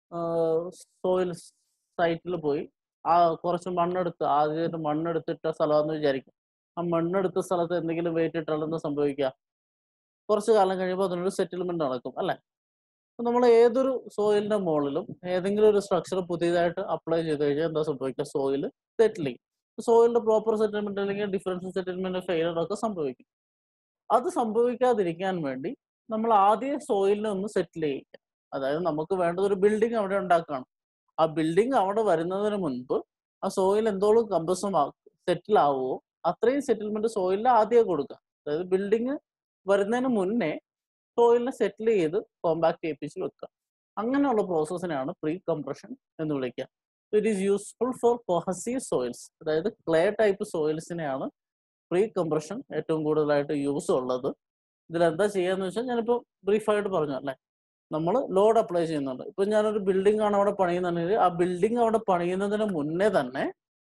സോയിൽ സൈറ്റിൽ പോയി ആ കുറച്ച് മണ്ണെടുത്ത് ആദ്യം മണ്ണെടുത്തിട്ട സ്ഥലമാണെന്ന് വിചാരിക്കും ആ മണ്ണെടുത്ത സ്ഥലത്ത് എന്തെങ്കിലും വെയിറ്റ് ഇട്ടാൽ എന്താ സംഭവിക്കുക കുറച്ച് കാലം കഴിയുമ്പോൾ അതിനൊരു സെറ്റിൽമെന്റ് നടക്കും അല്ലെ നമ്മൾ ഏതൊരു സോയിലിന്റെ മുകളിലും ഏതെങ്കിലും ഒരു സ്ട്രക്ചർ പുതിയതായിട്ട് അപ്ലൈ ചെയ്ത് കഴിഞ്ഞാൽ എന്താ സംഭവിക്കുക സോയിൽ സെറ്റിലിംഗ് സോയിലിന്റെ പ്രോപ്പർ സെറ്റിൽമെന്റ് അല്ലെങ്കിൽ ഡിഫറൻഷ്യൽ സെറ്റിൽമെന്റ് ഫെയിലർ ഒക്കെ സംഭവിക്കും അത് സംഭവിക്കാതിരിക്കാൻ വേണ്ടി നമ്മൾ ആദ്യം സോയിലിനെ ഒന്ന് സെറ്റിൽ ചെയ്യിക്കുക അതായത് നമുക്ക് വേണ്ടത് ഒരു ബിൽഡിംഗ് അവിടെ ഉണ്ടാക്കുകയാണ് ആ ബിൽഡിംഗ് അവിടെ വരുന്നതിന് മുൻപ് ആ സോയിൽ എന്തോളം കമ്പസും സെറ്റിൽ ആവുമോ അത്രയും സെറ്റിൽമെന്റ് സോയിലിൽ ആദ്യം കൊടുക്കുക അതായത് ബിൽഡിംഗ് വരുന്നതിന് മുന്നേ സോയിലിനെ സെറ്റിൽ ചെയ്ത് കോമ്പാക്ട് ചെയ്യിപ്പിച്ച് വെക്കുക അങ്ങനെയുള്ള പ്രോസസ്സിനെയാണ് പ്രീ കംപ്രഷൻ എന്ന് വിളിക്കുക it is useful for cohesive soils അതായത് ക്ലേ ടൈപ്പ് സോയിൽസിനെയാണ് പ്രീ കംപ്രഷൻ ഏറ്റവും കൂടുതലായിട്ട് യൂസ് ഉള്ളത് ഇതിൽ എന്താ ചെയ്യാന്ന് വെച്ചാൽ ഞാനിപ്പോൾ ബ്രീഫായിട്ട് പറഞ്ഞു അല്ലേ നമ്മൾ ലോഡ് അപ്ലൈ ചെയ്യുന്നുണ്ട് ഇപ്പൊ ഞാനൊരു ബിൽഡിംഗ് ആണ് അവിടെ പണിയുന്നുണ്ടെങ്കിൽ ആ ബിൽഡിംഗ് അവിടെ പണിയുന്നതിന് മുന്നേ തന്നെ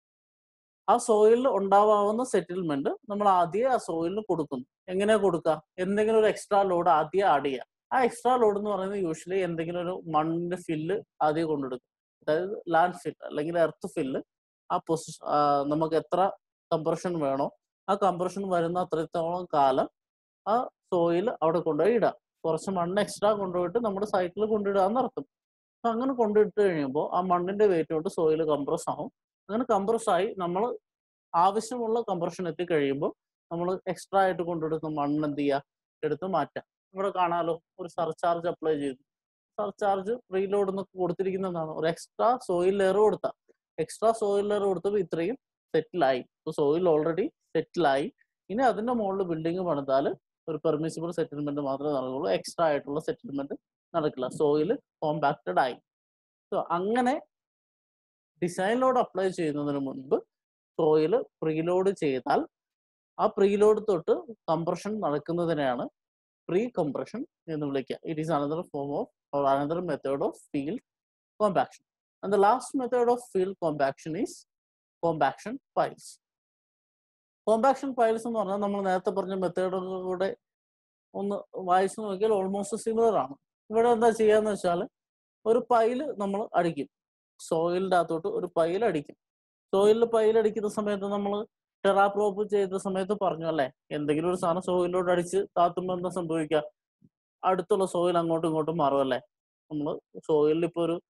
ആ സോയിലിൽ ഉണ്ടാവാവുന്ന സെറ്റിൽമെന്റ് നമ്മൾ ആദ്യം ആ സോയിലിന് കൊടുക്കുന്നു എങ്ങനെ കൊടുക്കുക എന്തെങ്കിലും ഒരു എക്സ്ട്രാ ലോഡ് ആദ്യം ആഡ് ചെയ്യുക ആ എക്സ്ട്രാ ലോഡ് എന്ന് പറയുന്നത് യൂഷ്വലി എന്തെങ്കിലും ഒരു മണ്ണിന്റെ ഫില്ല് ആദ്യം കൊണ്ടെടുക്കും അതായത് ലാൻഡ് ഫില്ല് അല്ലെങ്കിൽ എർത്ത് ഫില്ല് ആ പൊസിഷൻ നമുക്ക് എത്ര കംപ്രഷൻ വേണോ ആ കംപ്രഷൻ വരുന്ന അത്രത്തോളം കാലം ആ സോയിൽ അവിടെ കൊണ്ടുപോയി ഇടാം കുറച്ച് മണ്ണ് എക്സ്ട്രാ കൊണ്ടുപോയിട്ട് നമ്മുടെ സൈക്കിൾ കൊണ്ടിടുക എന്നർത്ഥം അപ്പൊ അങ്ങനെ കൊണ്ടിട്ട് കഴിയുമ്പോൾ ആ മണ്ണിന്റെ വെയിറ്റ് കൊണ്ട് സോയിൽ കംപ്രസ് ആവും അങ്ങനെ കംപ്രസ് ആയി നമ്മൾ ആവശ്യമുള്ള കംപ്രഷൻ എത്തിക്കഴിയുമ്പോൾ നമ്മൾ എക്സ്ട്രാ ആയിട്ട് കൊണ്ടെടുത്ത മണ്ണ് എന്ത് ചെയ്യുക എടുത്ത് മാറ്റാം ഇവിടെ കാണാലോ ഒരു സർചാർജ് അപ്ലൈ ചെയ്തു സർചാർജ് റീലോഡ് എന്നൊക്കെ കൊടുത്തിരിക്കുന്നതാണ് ഒരു എക്സ്ട്രാ സോയിൽ ലെയർ കൊടുത്ത എക്സ്ട്രാ സോയിൽ ലെയർ കൊടുത്തപ്പോൾ ഇത്രയും സെറ്റിലായി ഇപ്പൊ സോയിൽ ഓൾറെഡി സെറ്റിലായി ഇനി അതിന്റെ മുകളിൽ ബിൽഡിംഗ് പണിതാൽ ഒരു പെർമിസിബിൾ സെറ്റിൽമെന്റ് മാത്രമേ നടക്കുള്ളൂ എക്സ്ട്രാ ആയിട്ടുള്ള സെറ്റിൽമെന്റ് നടക്കില്ല സോയിൽ കോമ്പാക്റ്റഡ് ആയി സോ അങ്ങനെ ഡിസൈൻ ലോഡ് അപ്ലൈ ചെയ്യുന്നതിന് മുൻപ് സോയിൽ പ്രീലോഡ് ചെയ്താൽ ആ പ്രീലോഡ് തൊട്ട് കംപ്രഷൻ നടക്കുന്നതിനെയാണ് പ്രീ കംപ്രഷൻ എന്ന് വിളിക്കുക it is another form of or another method of field compaction. And the last method of field compaction is compaction piles. Compaction piles എന്ന് പറഞ്ഞാൽ നമ്മൾ നേരത്തെ പറഞ്ഞ മെത്തേഡുകളുടെ ഒന്ന് വായിച്ചു നോക്കിയാൽ ഓൾമോസ്റ്റ് സിമിലർ ആണ് ഇവിടെ എന്താ ചെയ്യാന്ന് വെച്ചാൽ ഒരു പൈല് നമ്മൾ അടിക്കും സോയിലിന്റെ അകത്തോട്ട് ഒരു പൈൽ അടിക്കും സോയിലിൽ പൈൽ അടിക്കുന്ന സമയത്ത് നമ്മൾ ടെറാപ്രോപ്പ് ചെയ്ത സമയത്ത് പറഞ്ഞു അല്ലേ എന്തെങ്കിലും ഒരു സാധനം സോയിലോട്ട് അടിച്ച് താത്തുമ്പോൾ എന്താ സംഭവിക്കുക അടുത്തുള്ള സോയിൽ അങ്ങോട്ടും ഇങ്ങോട്ടും മാറും അല്ലേ നമ്മൾ സോയിലിൽ ഇപ്പൊ ഒരു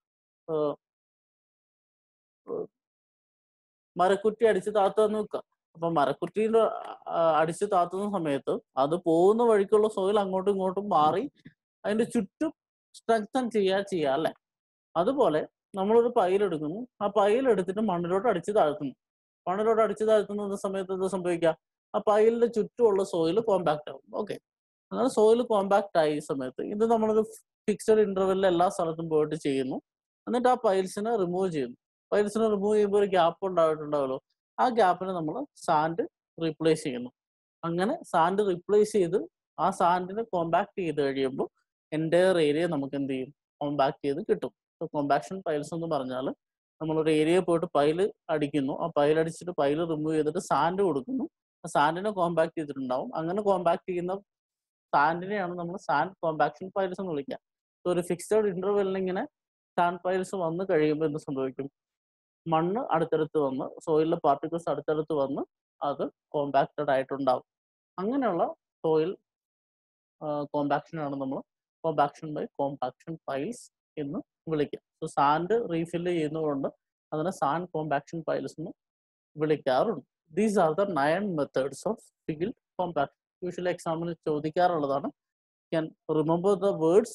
മരക്കുറ്റി അടിച്ച് താത്താന്ന് വെക്കുക അപ്പൊ മരക്കുറ്റിന്റെ അടിച്ച് താത്തുന്ന സമയത്ത് അത് പോകുന്ന വഴിക്കുള്ള സോയിൽ അങ്ങോട്ടും ഇങ്ങോട്ടും മാറി അതിന്റെ ചുറ്റും സ്ട്രെങ്തൻ ചെയ്യാ ചെയ്യാ അല്ലെ അതുപോലെ നമ്മളൊരു പൈലെടുക്കുന്നു ആ പൈലെടുത്തിട്ട് മണ്ണിലോട്ട് അടിച്ച് താഴ്ത്തുന്നു മണ്ണിലോട്ട് അടിച്ച് താഴ്ത്തുന്ന സമയത്ത് എന്താ സംഭവിക്കുക ആ പൈലിന്റെ ചുറ്റുമുള്ള സോയിൽ കോമ്പാക്ട് ആവും ഓക്കെ അങ്ങനെ സോയിൽ കോമ്പാക്ട് ആയ ഈ സമയത്ത് ഇത് നമ്മളൊരു ഫിക്സഡ് ഇന്റർവെല്ലിൽ എല്ലാ സ്ഥലത്തും പോയിട്ട് ചെയ്യുന്നു എന്നിട്ട് ആ പൈൽസിനെ റിമൂവ് ചെയ്യുന്നു പൈൽസിനെ റിമൂവ് ചെയ്യുമ്പോൾ ഒരു ഗ്യാപ്പ് ഉണ്ടായിട്ടുണ്ടാവല്ലോ ആ ഗ്യാപ്പിനെ നമ്മൾ സാൻഡ് റീപ്ലേസ് ചെയ്യുന്നു അങ്ങനെ സാൻഡ് റീപ്ലേസ് ചെയ്ത് ആ സാൻഡിനെ കോമ്പാക്ട് ചെയ്ത് കഴിയുമ്പോൾ എൻ്റയർ ഏരിയ നമുക്ക് എന്ത് ചെയ്യും കോമ്പാക്ട് ചെയ്ത് കിട്ടും കോമ്പാക്ഷൻ പൈൽസ് എന്ന് പറഞ്ഞാൽ നമ്മളൊരു ഏരിയ പോയിട്ട് പൈല് അടിക്കുന്നു ആ പൈൽ അടിച്ചിട്ട് പൈല് റിമൂവ് ചെയ്തിട്ട് സാൻഡ് കൊടുക്കുന്നു ആ സാൻഡിനെ കോമ്പാക്ട് ചെയ്തിട്ടുണ്ടാവും അങ്ങനെ കോമ്പാക്ട് ചെയ്യുന്ന സാൻഡിനെയാണ് നമ്മൾ സാൻഡ് കോമ്പാക്ഷൻ പൈൽസ് എന്ന് വിളിക്കുക സോ ഒരു ഫിക്സഡ് ഇന്റർവെല്ലിൽ ഇങ്ങനെ സാൻഡ് പൈൽസ് വന്ന് കഴിയുമ്പോൾ എന്ത് സംഭവിക്കും മണ്ണ് അടുത്തടുത്ത് വന്ന് സോയിലിലെ പാർട്ടിക്കിൾസ് അടുത്തടുത്ത് വന്ന് അത് കോമ്പാക്റ്റഡ് ആയിട്ടുണ്ടാവും അങ്ങനെയുള്ള സോയിൽ കോമ്പാക്ഷനാണ് നമ്മൾ കോമ്പാക്ഷൻ ബൈ കോമ്പാക്ഷൻ പൈൽസ് എന്ന് വിളിക്കുക സോ സാൻഡ് റീഫില്ല് ചെയ്യുന്നതുകൊണ്ട് അതിനെ സാൻഡ് കോമ്പാക്ഷൻ പൈൽസ് എന്ന് വിളിക്കാറുണ്ട് these are the nine methods of field compaction usually എക്സാമിന് ചോദിക്കാറുള്ളതാണ് can remember the words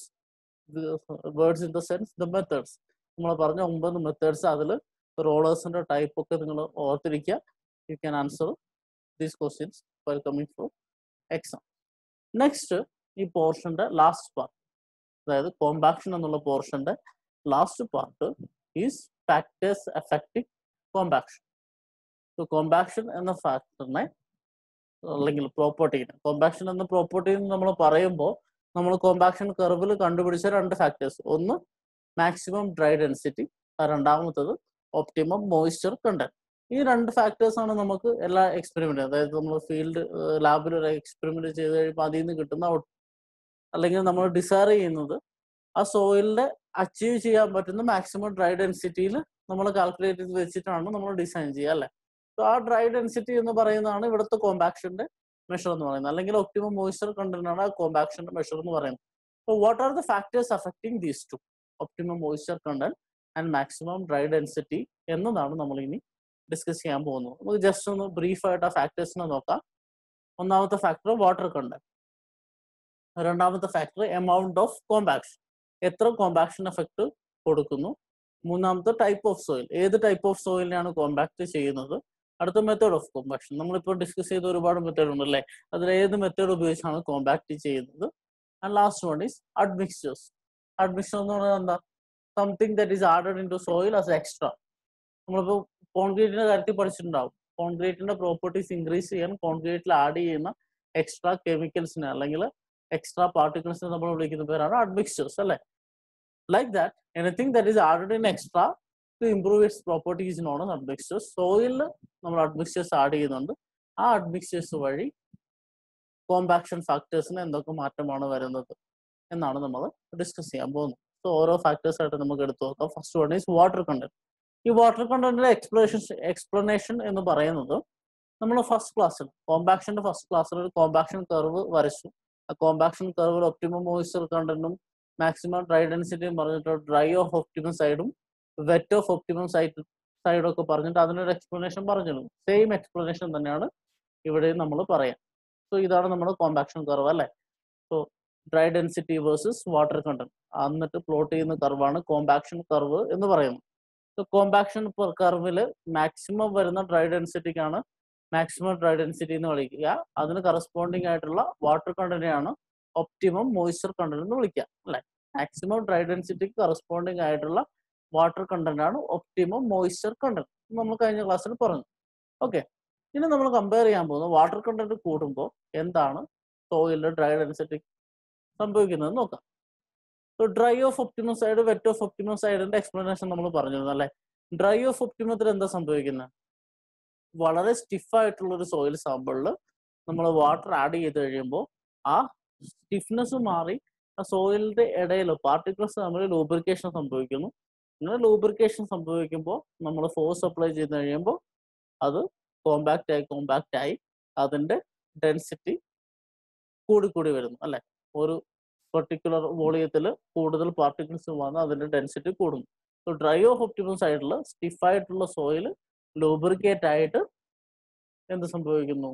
words in the sense the methods നമ്മൾ പറഞ്ഞ ഒമ്പത് മെത്തേഡ്സ് അതിൽ റോളേഴ്സിന്റെ ടൈപ്പ് ഒക്കെ നിങ്ങൾ ഓർത്തിരിക്കുക you can answer these questions while coming for exam next ഈ പോർഷന്റെ ലാസ്റ്റ് പാർട്ട് അതായത് കോമ്പാക്ഷൻ എന്നുള്ള പോർഷന്റെ last part is factors affecting compaction compaction എന്ന ഫാക്ടറിനെ അല്ലെങ്കിൽ പ്രോപ്പർട്ടീനെ കോമ്പാക്ഷൻ എന്ന പ്രോപ്പർട്ടി നമ്മൾ പറയുമ്പോൾ നമ്മൾ കോമ്പാക്ഷൻ കർവിൽ കണ്ടുപിടിച്ച രണ്ട് ഫാക്ടേഴ്സ് ഒന്ന് മാക്സിമം ഡ്രൈ ഡെൻസിറ്റി രണ്ടാമത്തത് ഒപ്റ്റിമം മോയ്സ്ചർ കണ്ടന്റ് ഈ രണ്ട് ഫാക്ടേഴ്സ് ആണ് നമുക്ക് എല്ലാ എക്സ്പെരിമെന്റ് അതായത് നമ്മൾ ഫീൽഡ് ലാബിൽ ഒരു എക്സ്പെരിമെന്റ് ചെയ്ത് കഴിയുമ്പോൾ അതിൽ നിന്ന് കിട്ടുന്ന അല്ലെങ്കിൽ നമ്മൾ ഡിസയർ ചെയ്യുന്നത് ആ സോയിലിന്റെ അച്ചീവ് ചെയ്യാൻ പറ്റുന്ന മാക്സിമം ഡ്രൈ ഡെൻസിറ്റിയിൽ നമ്മൾ കാൽക്കുലേറ്റ് ചെയ്ത് വെച്ചിട്ടാണ് നമ്മൾ ഡിസൈൻ ചെയ്യുക അല്ലെ സോ ആ ഡ്രൈ ഡെൻസിറ്റി എന്ന് പറയുന്നതാണ് ഇവിടുത്തെ കോമ്പാക്ഷന്റെ മെഷർ എന്ന് പറയുന്നത് അല്ലെങ്കിൽ ഒപ്റ്റിമം മോയ്സ്ചർ കണ്ടന്റ് ആണ് ആ കോമ്പാക്ഷന്റെ മെഷർ എന്ന് പറയുന്നത് so what are the factors affecting these two optimum moisture content and maximum dry density എന്നതാണ് നമ്മൾ ഇനി ഡിസ്കസ് ചെയ്യാൻ പോകുന്നത് നമുക്ക് ജസ്റ്റ് ഒന്ന് ബ്രീഫ് ആയിട്ട് ആ ഫാക്ടേഴ്സിനെ നോക്കാം ഒന്നാമത്തെ ഫാക്ടർ വാട്ടർ കണ്ടന്റ് രണ്ടാമത്തെ ഫാക്ടർ എമൗണ്ട് ഓഫ് കോമ്പാക്ഷൻ എത്ര കോമ്പാക്ഷൻ എഫക്ട് കൊടുക്കുന്നു മൂന്നാമത്തെ ടൈപ്പ് ഓഫ് സോയിൽ ഏത് ടൈപ്പ് ഓഫ് സോയിലിനെയാണ് കോമ്പാക്ട് ചെയ്യുന്നത് അടുത്ത മെത്തേഡ് ഓഫ് കോമ്പാക്ഷൻ നമ്മളിപ്പോൾ ഡിസ്കസ് ചെയ്ത ഒരുപാട് മെത്തേഡ് ഉണ്ട് അല്ലേ അതിൽ ഏത് മെത്തേഡ് ഉപയോഗിച്ചാണ് കോമ്പാക്ട് ചെയ്യുന്നത് and last one is admixtures admixture എന്ന് പറയുന്നത് എന്താ something that is added into soil as extra നമ്മളിപ്പോൾ കോൺക്രീറ്റിന്റെ കാര്യത്തിൽ പഠിച്ചിട്ടുണ്ടാവും കോൺക്രീറ്റിന്റെ പ്രോപ്പർട്ടീസ് ഇൻക്രീസ് ചെയ്യാൻ കോൺക്രീറ്റിൽ ആഡ് ചെയ്യുന്ന എക്സ്ട്രാ കെമിക്കൽസിനെ അല്ലെങ്കിൽ എക്സ്ട്രാ പാർട്ടിക്കിൾസിനെ നമ്മൾ വിളിക്കുന്ന പേരാണ് അഡ്മിക്സ്റ്റേഴ്സ് അല്ലേ like that anything that is added in extra to improve its properties non admixtures സോയിലിൽ നമ്മൾ അഡ്മിക്സ്റ്റേഴ്സ് ആഡ് ചെയ്യുന്നുണ്ട് ആ അഡ്മിക്സ്റ്റേഴ്സ് വഴി കോമ്പാക്ഷൻ ഫാക്ടേഴ്സിന് എന്തൊക്കെ മാറ്റമാണ് വരുന്നത് എന്നാണ് നമ്മൾ ഡിസ്കസ് ചെയ്യാൻ പോകുന്നത് സോ ഓരോ ഫാക്ടേഴ്സ് ആയിട്ട് നമുക്ക് എടുത്തു നോക്കാം first one is water content ഈ വാട്ടർ കണ്ടന്റിന്റെ എക്സ്പ്ലനേഷൻ എക്സ്പ്ലനേഷൻ എന്ന് പറയുന്നത് നമ്മൾ ഫസ്റ്റ് ക്ലാസ്സിൽ കോമ്പാക്ഷന്റെ ഫസ്റ്റ് ക്ലാസ്സിൽ ഒരു കോമ്പാക്ഷൻ കർവ് വരച്ചു ആ കോമ്പാക്ഷൻ കർവിൽ ഒപ്റ്റിമം മോയ്സ്ചർ കണ്ടന്റും മാക്സിമം ഡ്രൈ ഡെൻസിറ്റിയും പറഞ്ഞിട്ട് ഡ്രൈ ഓഫ് ഒപ്റ്റിമം സൈഡും വെറ്റ് ഓഫ് ഒപ്റ്റിമം സൈഡ് സൈഡും ഒക്കെ പറഞ്ഞിട്ട് അതിനൊരു എക്സ്പ്ലനേഷൻ പറഞ്ഞിരുന്നു സെയിം എക്സ്പ്ലനേഷൻ തന്നെയാണ് ഇവിടെയും നമ്മൾ പറയാം സോ ഇതാണ് നമ്മുടെ കോമ്പാക്ഷൻ കർവ് അല്ലേ so dry density versus water content എന്നിട്ട് പ്ലോട്ട് ചെയ്യുന്ന കർവാണ് കോമ്പാക്ഷൻ കർവ് എന്ന് പറയുന്നത് സോ കോമ്പാക്ഷൻ കർവിൽ മാക്സിമം വരുന്ന ഡ്രൈ ഡെൻസിറ്റിക്കാണ് മാക്സിമം ഡ്രൈ ഡെൻസിറ്റി എന്ന് വിളിക്കുക അതിന് കറസ്പോണ്ടിങ് ആയിട്ടുള്ള വാട്ടർ കണ്ടന്റിനെയാണ് ഒപ്റ്റിമം മോയ്സ്ചർ കണ്ടന്റ് എന്ന് വിളിക്കുക അല്ലെ മാക്സിമം ഡ്രൈ ഡെൻസിറ്റിക്ക് കറസ്പോണ്ടിങ് ആയിട്ടുള്ള വാട്ടർ കണ്ടന്റ് ആണ് ഒപ്റ്റിമം മോയ്സ്ചർ കണ്ടന്റ് നമ്മൾ കഴിഞ്ഞ ക്ലാസ്സിൽ പറഞ്ഞു ഓക്കെ ഇനി നമ്മൾ കമ്പയർ ചെയ്യാൻ പോകുന്നത് വാട്ടർ കണ്ടന്റ് കൂടുമ്പോൾ എന്താണ് സോയിലിന്റെ ഡ്രൈ ഡെൻസിറ്റി സംഭവിക്കുന്നത് നോക്കാം so dry of optimum side wet of optimum സൈഡിന്റെ എക്സ്പ്ലനേഷൻ നമ്മൾ പറഞ്ഞിരുന്നു അല്ലെ ഡ്രൈ ഓഫ് ഒപ്റ്റിമത്തിൽ എന്താ സംഭവിക്കുന്നത് വളരെ സ്റ്റിഫ് ആയിട്ടുള്ള ഒരു സോയിൽ സാമ്പിളിൽ നമ്മൾ വാട്ടർ ആഡ് ചെയ്ത് കഴിയുമ്പോൾ ആ സ്റ്റിഫ്നെസ് മാറി ആ സോയിലിന്റെ ഇടയിൽ പാർട്ടിക്കിൾസ് തമ്മിൽ ലൂബ്രിക്കേഷൻ സംഭവിക്കുന്നു ഇങ്ങനെ ലൂബ്രിക്കേഷൻ സംഭവിക്കുമ്പോൾ നമ്മൾ ഫോഴ്സ് അപ്ലൈ ചെയ്ത് കഴിയുമ്പോൾ അത് കോമ്പാക്റ്റ് ആയി കോമ്പാക്റ്റ് ആയി അതിന്റെ ഡെൻസിറ്റി കൂടിക്കൂടി വരുന്നു അല്ലെ ഒരു പെർട്ടിക്കുലർ വോളിയത്തിൽ കൂടുതൽ പാർട്ടിക്കിൾസ് വന്ന് അതിന്റെ ഡെൻസിറ്റി കൂടുന്നു സോ ഡ്രൈ ഓഫ് ഒപ്റ്റിമം സൈഡിൽ സ്റ്റിഫ് ആയിട്ടുള്ള സോയിൽ ലൂബ്രിക്കേറ്റ് ആയിട്ട് എന്ത് സംഭവിക്കുന്നു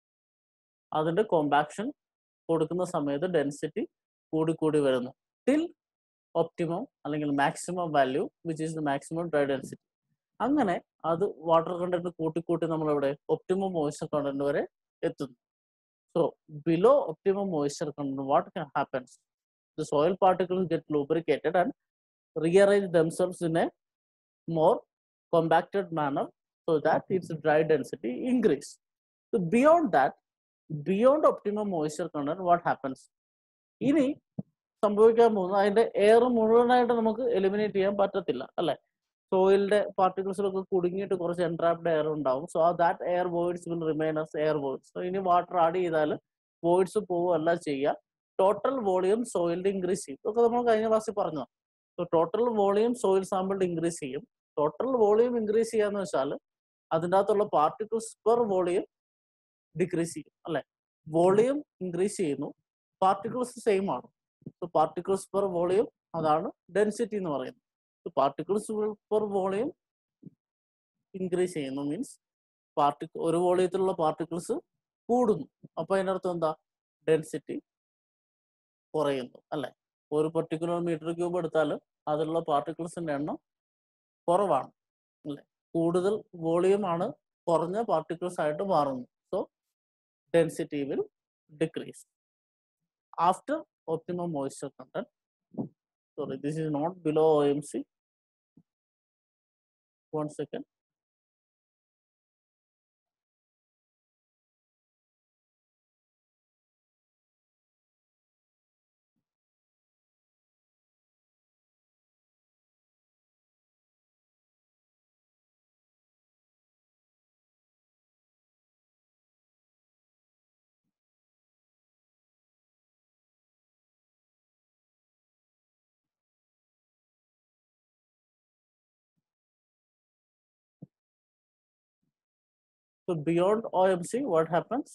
അതിന്റെ കോമ്പാക്ഷൻ കൊടുക്കുന്ന സമയത്ത് ഡെൻസിറ്റി കൂടിക്കൂടി വരുന്നു ടിൽ ഒപ്റ്റിമം അല്ലെങ്കിൽ maximum value which is the maximum dry density അങ്ങനെ അത് വാട്ടർ കണ്ടന്റ് കൂട്ടിക്കൂട്ടി നമ്മൾ ഇവിടെ ഒപ്റ്റിമം മോയ്സ്ചർ കണ്ടന്റ് വരെ എത്തുന്നു so below optimum moisture content what happens the soil particles get lubricated and rearrange themselves in a more compacted manner so that its dry density increase. So beyond that, beyond optimum moisture content, what happens? ഇനി സംഭവിക്കാൻ പോകുന്നത് അതിന്റെ air മുഴുവനായിട്ട് നമുക്ക് eliminate ചെയ്യാൻ പറ്റത്തില്ല അല്ലെ സോയിലിന്റെ പാർട്ടിക്കിൾസിലൊക്കെ കുടുങ്ങിയിട്ട് കുറച്ച് എൻട്രാപ്ഡ് എയർ ഉണ്ടാവും so that air voids will remain as air voids so ഇനി വാട്ടർ ആഡ് ചെയ്താൽ വോയിഡ്സ് പോവുകയല്ല ചെയ്യുക ടോട്ടൽ വോളിയം സോയിലിന്റെ ഇൻക്രീസ് ചെയ്യും ഇതൊക്കെ നമ്മൾ കഴിഞ്ഞ ക്ലാസ്സിൽ പറഞ്ഞു സോ ടോട്ടൽ വോളിയം സോയിൽ സാമ്പിളിൽ ഇൻക്രീസ് ചെയ്യും ടോട്ടൽ വോളിയം ഇൻക്രീസ് ചെയ്യാന്ന് വെച്ചാൽ അതിൻ്റെ അകത്തുള്ള പാർട്ടിക്കിൾസ് പെർ വോളിയം ഡിക്രീസ് ചെയ്യും അല്ലെ വോളിയം ഇൻക്രീസ് ചെയ്യുന്നു പാർട്ടിക്കിൾസ് സെയിം ആണ് സോ പാർട്ടിക്കിൾസ് പെർ വോളിയം അതാണ് ഡെൻസിറ്റി എന്ന് പറയുന്നത് പാർട്ടിക്കിൾസ് പെർ വോളിയം ഇൻക്രീസ് ചെയ്യുന്നു മീൻസ് പാർട്ടി ഒരു വോളിയത്തിലുള്ള പാർട്ടിക്കിൾസ് കൂടുന്നു അപ്പൊ അതിനർത്ഥം എന്താ ഡെൻസിറ്റി കുറയുന്നു അല്ലെ ഒരു പെർട്ടിക്കുലർ മീറ്റർ ക്യൂബ് എടുത്താൽ അതിലുള്ള പാർട്ടിക്കിൾസിന്റെ എണ്ണം കുറവാണ് അല്ലെ കൂടുതൽ വോളിയം ആണ് കുറഞ്ഞ പാർട്ടിക്കിൾസ് ആയിട്ട് മാറുന്നു so density will decrease after optimum moisture content sorry this is not below O M C one second So beyond OMC, what happens?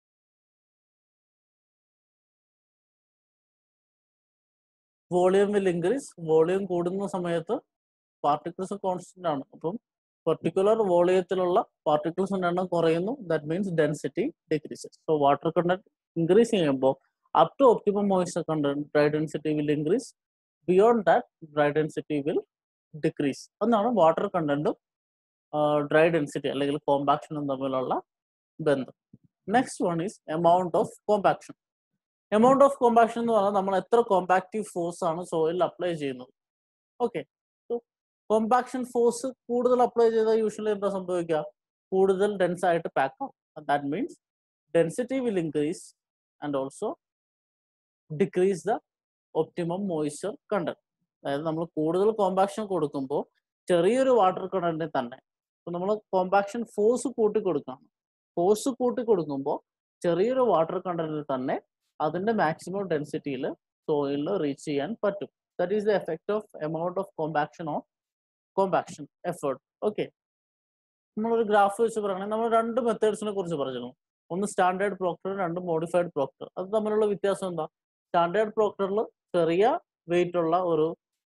Volume will increase volume കൂടുന്ന സമയത്ത് പാർട്ടിക്കിൾസ് കോൺസ്റ്റന്റ് ആണ് അപ്പം particular വോളിയത്തിലുള്ള പാർട്ടിക്കിൾസിന്റെ എണ്ണം കുറയുന്നു that means density decreases so water content increase ചെയ്യുമ്പോൾ up to optimum moisture content dry density will increase beyond that dry density will decrease എന്നാണ് water കണ്ടന്റും ഡ്രൈ ഡെൻസിറ്റി അല്ലെങ്കിൽ കോമ്പാക്ഷനും തമ്മിലുള്ള ബന്ധം next one is amount of compaction amount of compaction എന്ന് പറഞ്ഞാൽ നമ്മൾ എത്ര കോമ്പാക്റ്റീവ് ഫോഴ്സ് ആണ് സോയിലിൽ അപ്ലൈ ചെയ്യുന്നത് ഓക്കെ കോമ്പാക്ഷൻ ഫോഴ്സ് കൂടുതൽ അപ്ലൈ ചെയ്താൽ യൂഷ്വലി എന്താ സംഭവിക്കുക കൂടുതൽ ഡെൻസ് ആയിട്ട് പാക്ക് ആവും that means density will increase and also decrease the optimum moisture content അതായത് നമ്മൾ കൂടുതൽ കോമ്പാക്ഷൻ കൊടുക്കുമ്പോൾ ചെറിയൊരു വാട്ടർ കണ്ടന്റിൽ തന്നെ ഇപ്പൊ നമ്മൾ കോമ്പാക്ഷൻ ഫോഴ്സ് കൂട്ടി കൊടുക്കണം ഫോഴ്സ് കൂട്ടി കൊടുക്കുമ്പോൾ ചെറിയൊരു വാട്ടർ കണ്ടന്റിൽ തന്നെ അതിന്റെ മാക്സിമം ഡെൻസിറ്റിയിൽ സോയിലിൽ റീച്ച് ചെയ്യാൻ പറ്റും that is the effect of amount of compaction on compaction effort okay നമ്മളൊരു ഗ്രാഫ് വെച്ച് പറയുകയാണെങ്കിൽ നമ്മൾ രണ്ട് മെത്തേഡ്സിനെ കുറിച്ച് പറഞ്ഞിരുന്നു ഒന്ന് സ്റ്റാൻഡേർഡ് പ്രോക്ടർ രണ്ട് മോഡിഫൈഡ് പ്രോക്ടർ അത് തമ്മിലുള്ള വ്യത്യാസം എന്താ സ്റ്റാൻഡേർഡ് പ്രോക്ടറിൽ ചെറിയ വെയിറ്റ് ഉള്ള ഒരു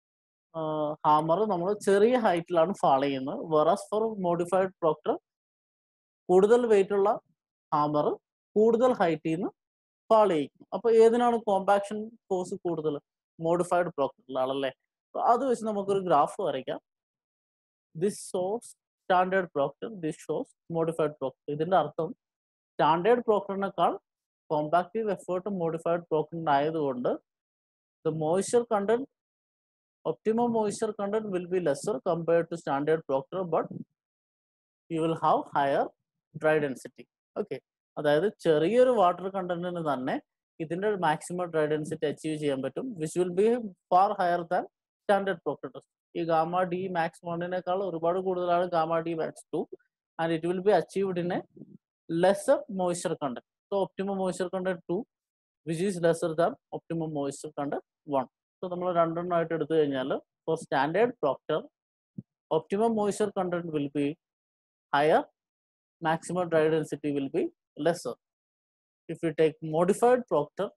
ഹാമർ നമ്മൾ ചെറിയ ഹൈറ്റിലാണ് ഫാൾ ചെയ്യുന്നത് വെറാസ് ഫോർ മോഡിഫൈഡ് പ്രോക്ടർ കൂടുതൽ വെയിറ്റ് ഉള്ള ഹാമർ കൂടുതൽ ഹൈറ്റിൽ നിന്ന് ഫാൾ ചെയ്യിക്കും അപ്പൊ ഏതിനാണ് കോമ്പാക്ഷൻ ഫോഴ്സ് കൂടുതൽ മോഡിഫൈഡ് പ്രോക്ടറിലാണല്ലേ അത് വെച്ച് നമുക്കൊരു ഗ്രാഫ് വരയ്ക്കാം this shows standard Proctor this shows modified Proctor ഇതിന്റെ അർത്ഥം സ്റ്റാൻഡേർഡ് പ്രോക്ടറിനേക്കാൾ കോമ്പാക്റ്റീവ് എഫേർട്ട് മോഡിഫൈഡ് പ്രോക്ടറിന് ആയതുകൊണ്ട് the moisture content optimum moisture content will be lesser compared to standard Proctor but you will have higher dry density okay അതായത് ചെറിയൊരു water കണ്ടന്റിന് തന്നെ ഇതിന്റെ maximum dry density achieve ചെയ്യാൻ പറ്റും which will be far higher than standard Proctor test ഈ gamma d max വണ്ണിനേക്കാൾ ഒരുപാട് കൂടുതലാണ് gamma d max two and it will be achieved in a lesser moisture content so optimum moisture content two which is lesser than optimum moisture content one so നമ്മൾ രണ്ടെണ്ണമായിട്ട് എടുത്തു കഴിഞ്ഞാൽ for standard Proctor optimum moisture content will be higher maximum dry density will be lesser. If we take modified Proctor,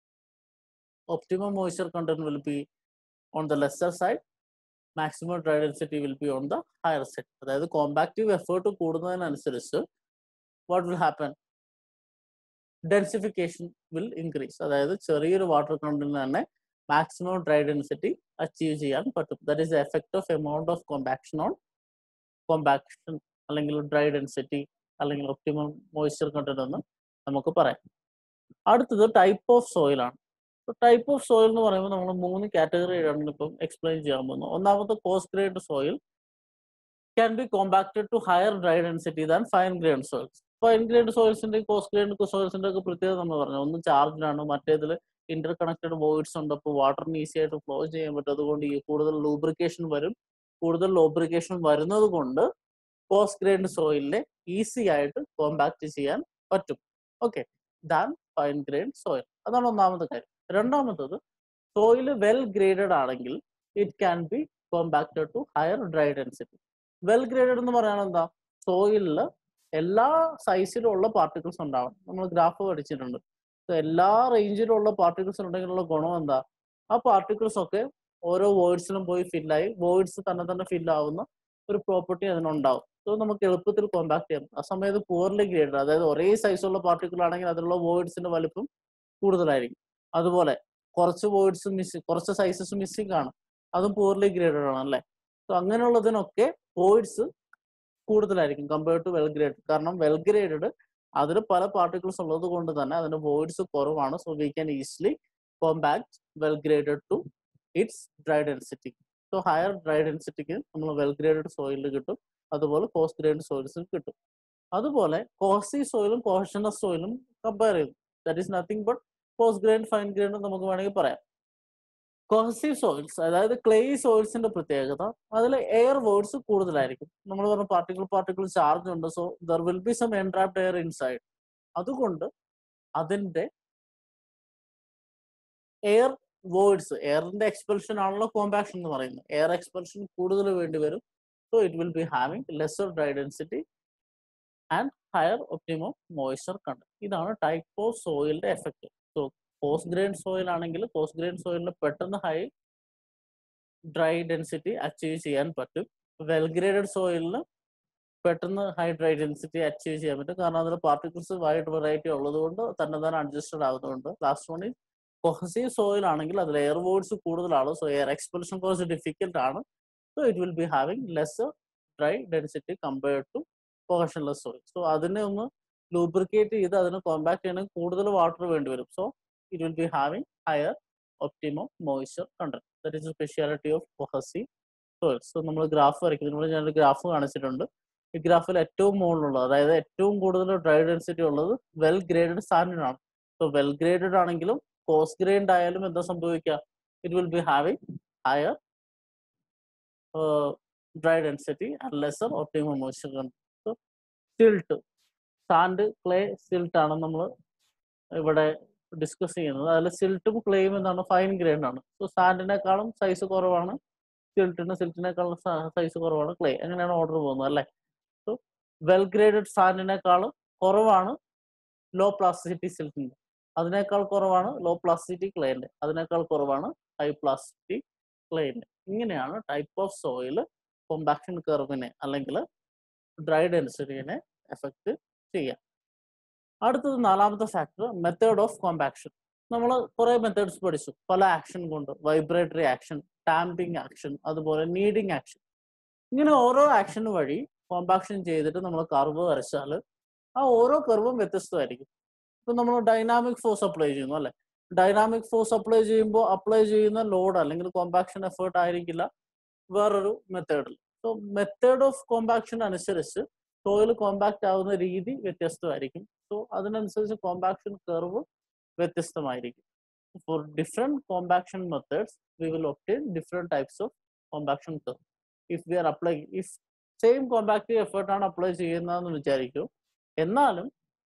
optimum moisture content will be on the lesser side, maximum dry density will be on the higher side. അതായത് compactive effort കൂടുന്നതിനനുസരിച്ച് what will happen densification will increase അതായത് ചെറിയൊരു water കണ്ടന്റിന് തന്നെ maximum dry density achieve ചെയ്യാൻ പറ്റും that is the effect of amount of compaction on compaction അല്ലെങ്കിൽ dry density അല്ലെങ്കിൽ optimum moisture content എന്ന് നമുക്ക് പറയാം അടുത്തത് ടൈപ്പ് ഓഫ് സോയിൽ ആണ് ടൈപ്പ് ഓഫ് സോയിൽ എന്ന് പറയുമ്പോൾ നമ്മൾ മൂന്ന് കാറ്റഗറി ആണ് ഇപ്പം എക്സ്പ്ലെയിൻ ചെയ്യാൻ പോകുന്നത് ഒന്നാമത്തെ കോസ്റ്റ് grade soil can be compacted to higher dry density than fine grade soils fine grade സോയിൽസിന്റെ കോസ്റ്റ് ഗ്രേഡ് സോയിൽസിന്റെ ഒക്കെ പ്രത്യേകത നമ്മൾ പറഞ്ഞു ഒന്ന് ചാർജിലാണ് മറ്റേതിൽ ഇന്റർ കണക്റ്റഡ് വോയിഡ്സ് ഉണ്ട് അപ്പോൾ വാട്ടറിന് ഈസി ആയിട്ട് ഫ്ലോ ചെയ്യാൻ പറ്റും അതുകൊണ്ട് ഈ കൂടുതൽ ലൂബ്രിക്കേഷൻ വരും കൂടുതൽ ലൂബ്രിക്കേഷൻ വരുന്നത് കൊണ്ട് പോസ്റ്റ് ഗ്രേഡ് സോയിലിനെ ഈസി ആയിട്ട് കോമ്പാക്ട് ചെയ്യാൻ പറ്റും okay than fine grade soil അതാണ് ഒന്നാമത്തെ കാര്യം രണ്ടാമത്തത് സോയിൽ വെൽ ഗ്രേഡഡ് ആണെങ്കിൽ it can be compacted to higher dry density well graded എന്ന് പറയാൻ എന്താ സോയിലിൽ എല്ലാ സൈസിലുള്ള പാർട്ടിക്കിൾസ് ഉണ്ടാവണം നമ്മൾ ഗ്രാഫ് പഠിച്ചിട്ടുണ്ട് എല്ലാ റേഞ്ചിലുള്ള പാർട്ടിക്കിൾസ് ഉണ്ടെങ്കിലുള്ള ഗുണം എന്താ ആ പാർട്ടിക്കിൾസ് ഒക്കെ ഓരോ വേർഡ്സിലും പോയി ഫില്ലായി വേർഡ്സ് തന്നെ തന്നെ ഫില്ല് ആവുന്ന ഒരു പ്രോപ്പർട്ടി അതിനുണ്ടാവും സോ നമുക്ക് എളുപ്പത്തിൽ കോമ്പാക്ട് ചെയ്യാം ആ സമയത്ത് പുവർലി ഗ്രേഡ് അതായത് ഒരേ സൈസുള്ള പാർട്ടിക്കിൾ ആണെങ്കിൽ അതിലുള്ള വേർഡ്സിന്റെ വലിപ്പം കൂടുതലായിരിക്കും അതുപോലെ കുറച്ച് വേർഡ്സ് മിസ് കുറച്ച് സൈസസ് മിസ്സിംഗ് ആണ് അതും പുവർലി ഗ്രേഡഡ് ആണ് അല്ലേ സോ അങ്ങനെയുള്ളതിനൊക്കെ വേർഡ്സ് കൂടുതലായിരിക്കും കമ്പയർഡ് ടു വെൽ ഗ്രേഡ് കാരണം വെൽ ഗ്രേഡഡ് അതിൽ പല പാർട്ടിക്കിൾസ് ഉള്ളത് കൊണ്ട് തന്നെ അതിന്റെ വേർഡ്സ് കുറവാണ് so we can easily compact well graded to its dry density so higher dry ഡെൻസിറ്റിക്ക് നമ്മൾ വെൽ ഗ്രേഡഡ് സോയിലിൽ കിട്ടും അതുപോലെ കോസ്റ്റ് ഗ്രേഡ് സോയിൽസും കിട്ടും അതുപോലെ കോസി സോയിലും കോഷനസ് സോയിലും കമ്പയർ ചെയ്തു ദാറ്റ് ഈസ് നത്തിങ് ബട്ട് പോസ്റ്റ് ഗ്രേഡ് ഫൈൻ ഗ്രേഡ് നമുക്ക് വേണമെങ്കിൽ പറയാം കോസീവ് സോയിൽസ് അതായത് ക്ലേ സോയിൽസിന്റെ പ്രത്യേകത അതിൽ എയർ വേർഡ്സ് കൂടുതലായിരിക്കും നമ്മൾ പറഞ്ഞ പാർട്ടിക്കിൾ പാർട്ടിക്കിൾ ചാർജ് ഉണ്ട് so there will be some entrapped air inside അതുകൊണ്ട് അതിന്റെ എയർ വേർഡ്സ് എയറിന്റെ എക്സ്പെൽഷൻ ആണല്ലോ കോമ്പാക്ഷൻ എന്ന് പറയുന്നത് എയർ എക്സ്പെൽഷൻ കൂടുതൽ വേണ്ടി വരും so it will be having lesser dry density and higher optimum moisture content ഇതാണ് ടൈപ്പ് ഓഫ് സോയിലിന്റെ എഫക്റ്റ് സോ പോസ്റ്റ് ഗ്രെയിൻ സോയിൽ ആണെങ്കിൽ പോസ്റ്റ് ഗ്രെയിൻ സോയിലിന് പെട്ടെന്ന് ഹൈ ഡ്രൈ ഡെൻസിറ്റി അച്ചീവ് ചെയ്യാൻ പറ്റും വെൽ ഗ്രേഡഡ് സോയിലിന് പെട്ടെന്ന് ഹൈ ഡ്രൈ ഡെൻസിറ്റി അച്ചീവ് ചെയ്യാൻ പറ്റും കാരണം അതിൽ പാർട്ടിക്കിൾസ് വൈഡ് വെറൈറ്റി ഉള്ളതുകൊണ്ട് തന്നെ തന്നെ അഡ്ജസ്റ്റഡ് ആകുന്നതുകൊണ്ട് ലാസ്റ്റ് വൺ കൊഹസീവ് സോയിൽ ആണെങ്കിൽ അതിൽ എയർ വോയിഡ്സ് കൂടുതലാണ് സോ എയർ എക്സ്പെൽഷൻ കുറച്ച് ഡിഫിക്കൽട്ട് ആണ് so it will be having less dry density compared to cohesionless soil so അതിനെ ഒന്ന് ലൂബ്രിക്കേറ്റ് ചെയ്ത് അതിനെ കോമ്പാക്ട് ചെയ്യണമെങ്കിൽ കൂടുതൽ വാട്ടർ വേണ്ടി വരും so it will be having higher optimum moisture content that is speciality of cohesive soil so നമ്മൾ graph വരയ്ക്കുന്നതിന് ഞാനൊരു ഗ്രാഫ് കാണിച്ചിട്ടുണ്ട് ഈ ഗ്രാഫിൽ ഏറ്റവും മുകളിലുള്ളത് അതായത് ഏറ്റവും കൂടുതൽ ഡ്രൈ ഡെൻസിറ്റി ഉള്ളത് വെൽ ഗ്രേഡഡ് സാൻഡിനാണ് സോ വെൽ ഗ്രേഡഡ് ആണെങ്കിലും കോസ്റ്റ് ഗ്രേഡ് ആയാലും എന്താ സംഭവിക്കുക it will be having higher dry density and lesser optimum moisture so silt sand clay silt ആണ് നമ്മൾ ഇവിടെ ഡിസ്കസ് ചെയ്യുന്നത് അതിൽ സിൽട്ടും ക്ലേയും എന്താണ് ഫൈൻ ഗ്രേഡ് ആണ് സോ സാൻഡിനേക്കാളും സൈസ് കുറവാണ് സിൽട്ടിന് സിൽട്ടിനേക്കാളും സൈസ് കുറവാണ് ക്ലേ അങ്ങനെയാണ് ഓർഡർ പോകുന്നത് അല്ലേ സോ വെൽ ഗ്രേഡഡ് സാൻഡിനേക്കാളും കുറവാണ് ലോ പ്ലാസ്റ്റിസിറ്റി സിൽട്ടിന്റെ അതിനേക്കാൾ കുറവാണ് ലോ പ്ലാസ്റ്റിസിറ്റി ക്ലേന്റെ അതിനേക്കാൾ കുറവാണ് ഹൈ പ്ലാസ്റ്റിസിറ്റി ക്ലേന്റെ ഇങ്ങനെയാണ് ടൈപ്പ് ഓഫ് സോയിൽ കോമ്പാക്ഷൻ കർവിനെ അല്ലെങ്കിൽ ഡ്രൈ ഡെൻസിറ്റിനെ എഫക്ട് ചെയ്യാം അടുത്തത് നാലാമത്തെ ഫാക്ടർ മെത്തേഡ് ഓഫ് കോമ്പാക്ഷൻ നമ്മൾ കുറെ മെത്തേഡ്സ് പഠിച്ചു പല ആക്ഷൻ കൊണ്ട് വൈബ്രേറ്ററി ആക്ഷൻ ടാമ്പിങ് ആക്ഷൻ അതുപോലെ നീഡിങ് ആക്ഷൻ ഇങ്ങനെ ഓരോ ആക്ഷൻ വഴി കോമ്പാക്ഷൻ ചെയ്തിട്ട് നമ്മൾ കർവ് വരച്ചാൽ ആ ഓരോ കർവും വ്യത്യസ്തമായിരിക്കും ഇപ്പൊ നമ്മൾ ഡൈനാമിക് ഫോഴ്സ് അപ്ലൈ ചെയ്യുന്നു അല്ലെ ഡൈനാമിക് ഫോഴ്സ് അപ്ലൈ ചെയ്യുമ്പോൾ അപ്ലൈ ചെയ്യുന്ന ലോഡ് അല്ലെങ്കിൽ കോമ്പാക്ഷൻ എഫേർട്ട് ആയിരിക്കില്ല വേറൊരു മെത്തേഡിൽ സോ മെത്തേഡ് ഓഫ് കോമ്പാക്ഷൻ അനുസരിച്ച് സോയിൽ കോമ്പാക്ട് ആവുന്ന രീതി വ്യത്യസ്തമായിരിക്കും സോ അതിനനുസരിച്ച് കോമ്പാക്ഷൻ കർവ് വ്യത്യസ്തമായിരിക്കും for different compaction methods we will obtain different types of compaction curve if we are apply if same compactive effort ആണ് അപ്ലൈ ചെയ്യുന്നതെന്ന് വിചാരിക്കും എന്നാലും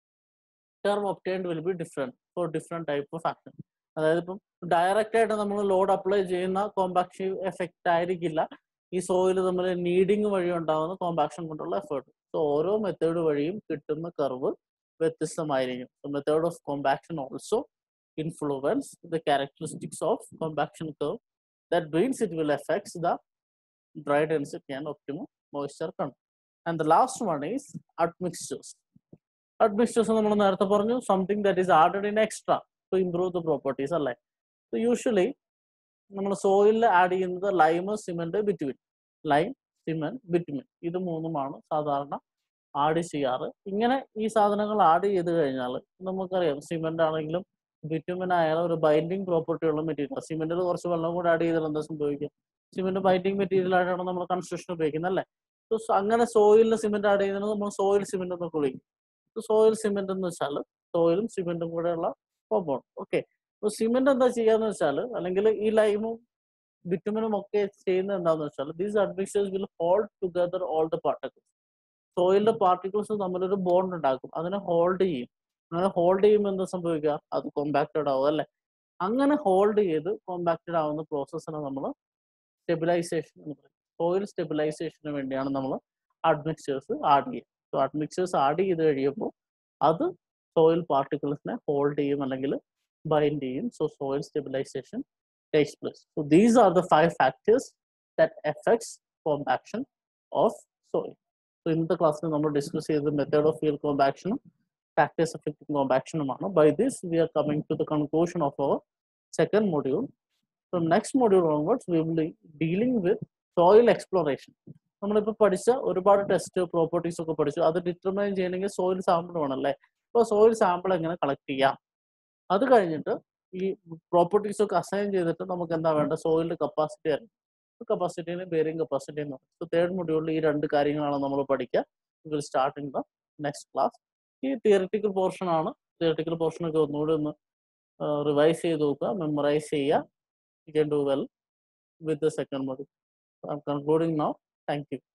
curve obtained will be different for different type of action അതായത് ഇപ്പം direct ആയിട്ട് നമ്മൾ load apply ചെയ്യുന്ന കോമ്പാക്റ്റീവ് effect ആയിരിക്കില്ല ഈ സോയിൽ നമ്മൾ നീഡിങ് വഴി ഉണ്ടാകുന്ന കോമ്പാക്ഷൻ കൊണ്ടുള്ള എഫേർട്ട് സോ ഓരോ മെത്തേഡ് വഴിയും കിട്ടുന്ന കർവ് വ്യത്യസ്തമായിരിക്കും method of compaction also influence the characteristics of compaction curve that means it will effects the dry density and optimum moisture content. And the last one is admixtures. Admixtures നമ്മൾ നേരത്തെ പറഞ്ഞു something that is added in extra to improve the properties അല്ലേ so usually നമ്മൾ സോയിലിൽ add ചെയ്യുന്നത് lime cement bitumen lime cement bitumen ഇത് മൂന്നുമാണ് സാധാരണ ആഡ് ചെയ്യാറ് ഇങ്ങനെ ഈ സാധനങ്ങൾ ആഡ് ചെയ്ത് കഴിഞ്ഞാൽ നമുക്കറിയാം സിമെന്റ് ആണെങ്കിലും ബിറ്റുമിൻ ആയാലും ഒരു ബൈൻഡിങ് പ്രോപ്പർട്ടി ഉള്ള മെറ്റീരിയൽ സിമെന്റിൽ കുറച്ച് വെള്ളം കൂടെ ആഡ് ചെയ്താൽ എന്താ സംഭവിക്കുക സിമെന്റ് ബൈൻഡിങ് മെറ്റീരിയൽ ആയിട്ടാണ് നമ്മൾ കൺസ്ട്രക്ഷൻ ഉപയോഗിക്കുന്നത് അല്ലേ സോ അങ്ങനെ സോയിലിന് സിമെന്റ് ആഡ് ചെയ്യുന്നത് നമ്മൾ സോയിൽ സിമെന്റ് എന്ന് വിളിക്കും സോയിൽ സിമെന്റ് എന്ന് വെച്ചാൽ സോയിലും സിമെന്റും കൂടെയുള്ള കോമ്പൗണ്ട് ഓക്കെ അപ്പോൾ സിമെന്റ് എന്താ ചെയ്യാന്ന് വെച്ചാൽ അല്ലെങ്കിൽ ഈ ലൈമും ബിറ്റുമിനും ഒക്കെ ചെയ്യുന്നത് എന്താണെന്ന് വെച്ചാൽ these admixtures will hold together all the particles സോയിലിന്റെ പാർട്ടിക്കിൾസ് തമ്മിലൊരു ബോണ്ട് ഉണ്ടാക്കും അതിനെ ഹോൾഡ് ചെയ്യും അങ്ങനെ ഹോൾഡ് ചെയ്യുമ്പോൾ എന്താ സംഭവിക്കുക അത് കോമ്പാക്റ്റഡ് ആവും അല്ലെ അങ്ങനെ ഹോൾഡ് ചെയ്ത് കോമ്പാക്റ്റഡ് ആവുന്ന പ്രോസസ്സിനെ നമ്മൾ സ്റ്റെബിലൈസേഷൻ എന്ന് പറയും സോയിൽ സ്റ്റെബിലൈസേഷന് വേണ്ടിയാണ് നമ്മൾ അഡ്മിക്സേഴ്സ് ആഡ് ചെയ്യുക സോ അഡ്മിക്സേഴ്സ് ആഡ് ചെയ്ത് കഴിയുമ്പോൾ അത് സോയിൽ പാർട്ടിക്കിൾസിനെ ഹോൾഡ് ചെയ്യും അല്ലെങ്കിൽ ബൈൻഡ് ചെയ്യും so soil stabilisation takes place. So these are the five factors that affects compaction of soil. So ഇന്നത്തെ ക്ലാസ്സിൽ നമ്മൾ ഡിസ്കസ് ചെയ്ത മെത്തേഡ് ഓഫ് ഫീൽഡ് കോമ്പാക്ഷനും ഫാക്ടേഴ്സ് എഫക്റ്റിംഗ് കോമ്പാക്ഷനുമാണ് by this we are coming to the conclusion of our second module from next module onwards we will dealing with soil exploration നമ്മളിപ്പോൾ പഠിച്ച ഒരുപാട് test properties ഒക്കെ പഠിച്ചു അത് ഡിറ്റർമൈൻ ചെയ്യണമെങ്കിൽ സോയിൽ സാമ്പിൾ വേണമല്ലേ അപ്പോൾ സോയിൽ സാമ്പിൾ എങ്ങനെ കളക്ട് ചെയ്യാം അത് കഴിഞ്ഞിട്ട് ഈ പ്രോപ്പർട്ടീസ് ഒക്കെ അസൈൻ ചെയ്തിട്ട് നമുക്ക് എന്താ വേണ്ട സോയിലിന്റെ കപ്പാസിറ്റി അറിയാം കപ്പാസിറ്റിന് ബെയറിംഗ് കപ്പാസിറ്റി എന്ന് പറയും സോ തേർഡ് മൊഡ്യൂളിൽ ഈ രണ്ട് കാര്യങ്ങളാണ് നമ്മൾ പഠിക്കുക will start in the next class ഈ തിയറിറ്റിക്കൽ പോർഷൻ ആണ് തിയറിറ്റിക്കൽ പോർഷൻ ഒക്കെ ഒന്നുകൂടി ഒന്ന് റിവൈസ് ചെയ്ത് നോക്കുക മെമ്മറൈസ് ചെയ്യുക you can do well with the second module I'm concluding now thank U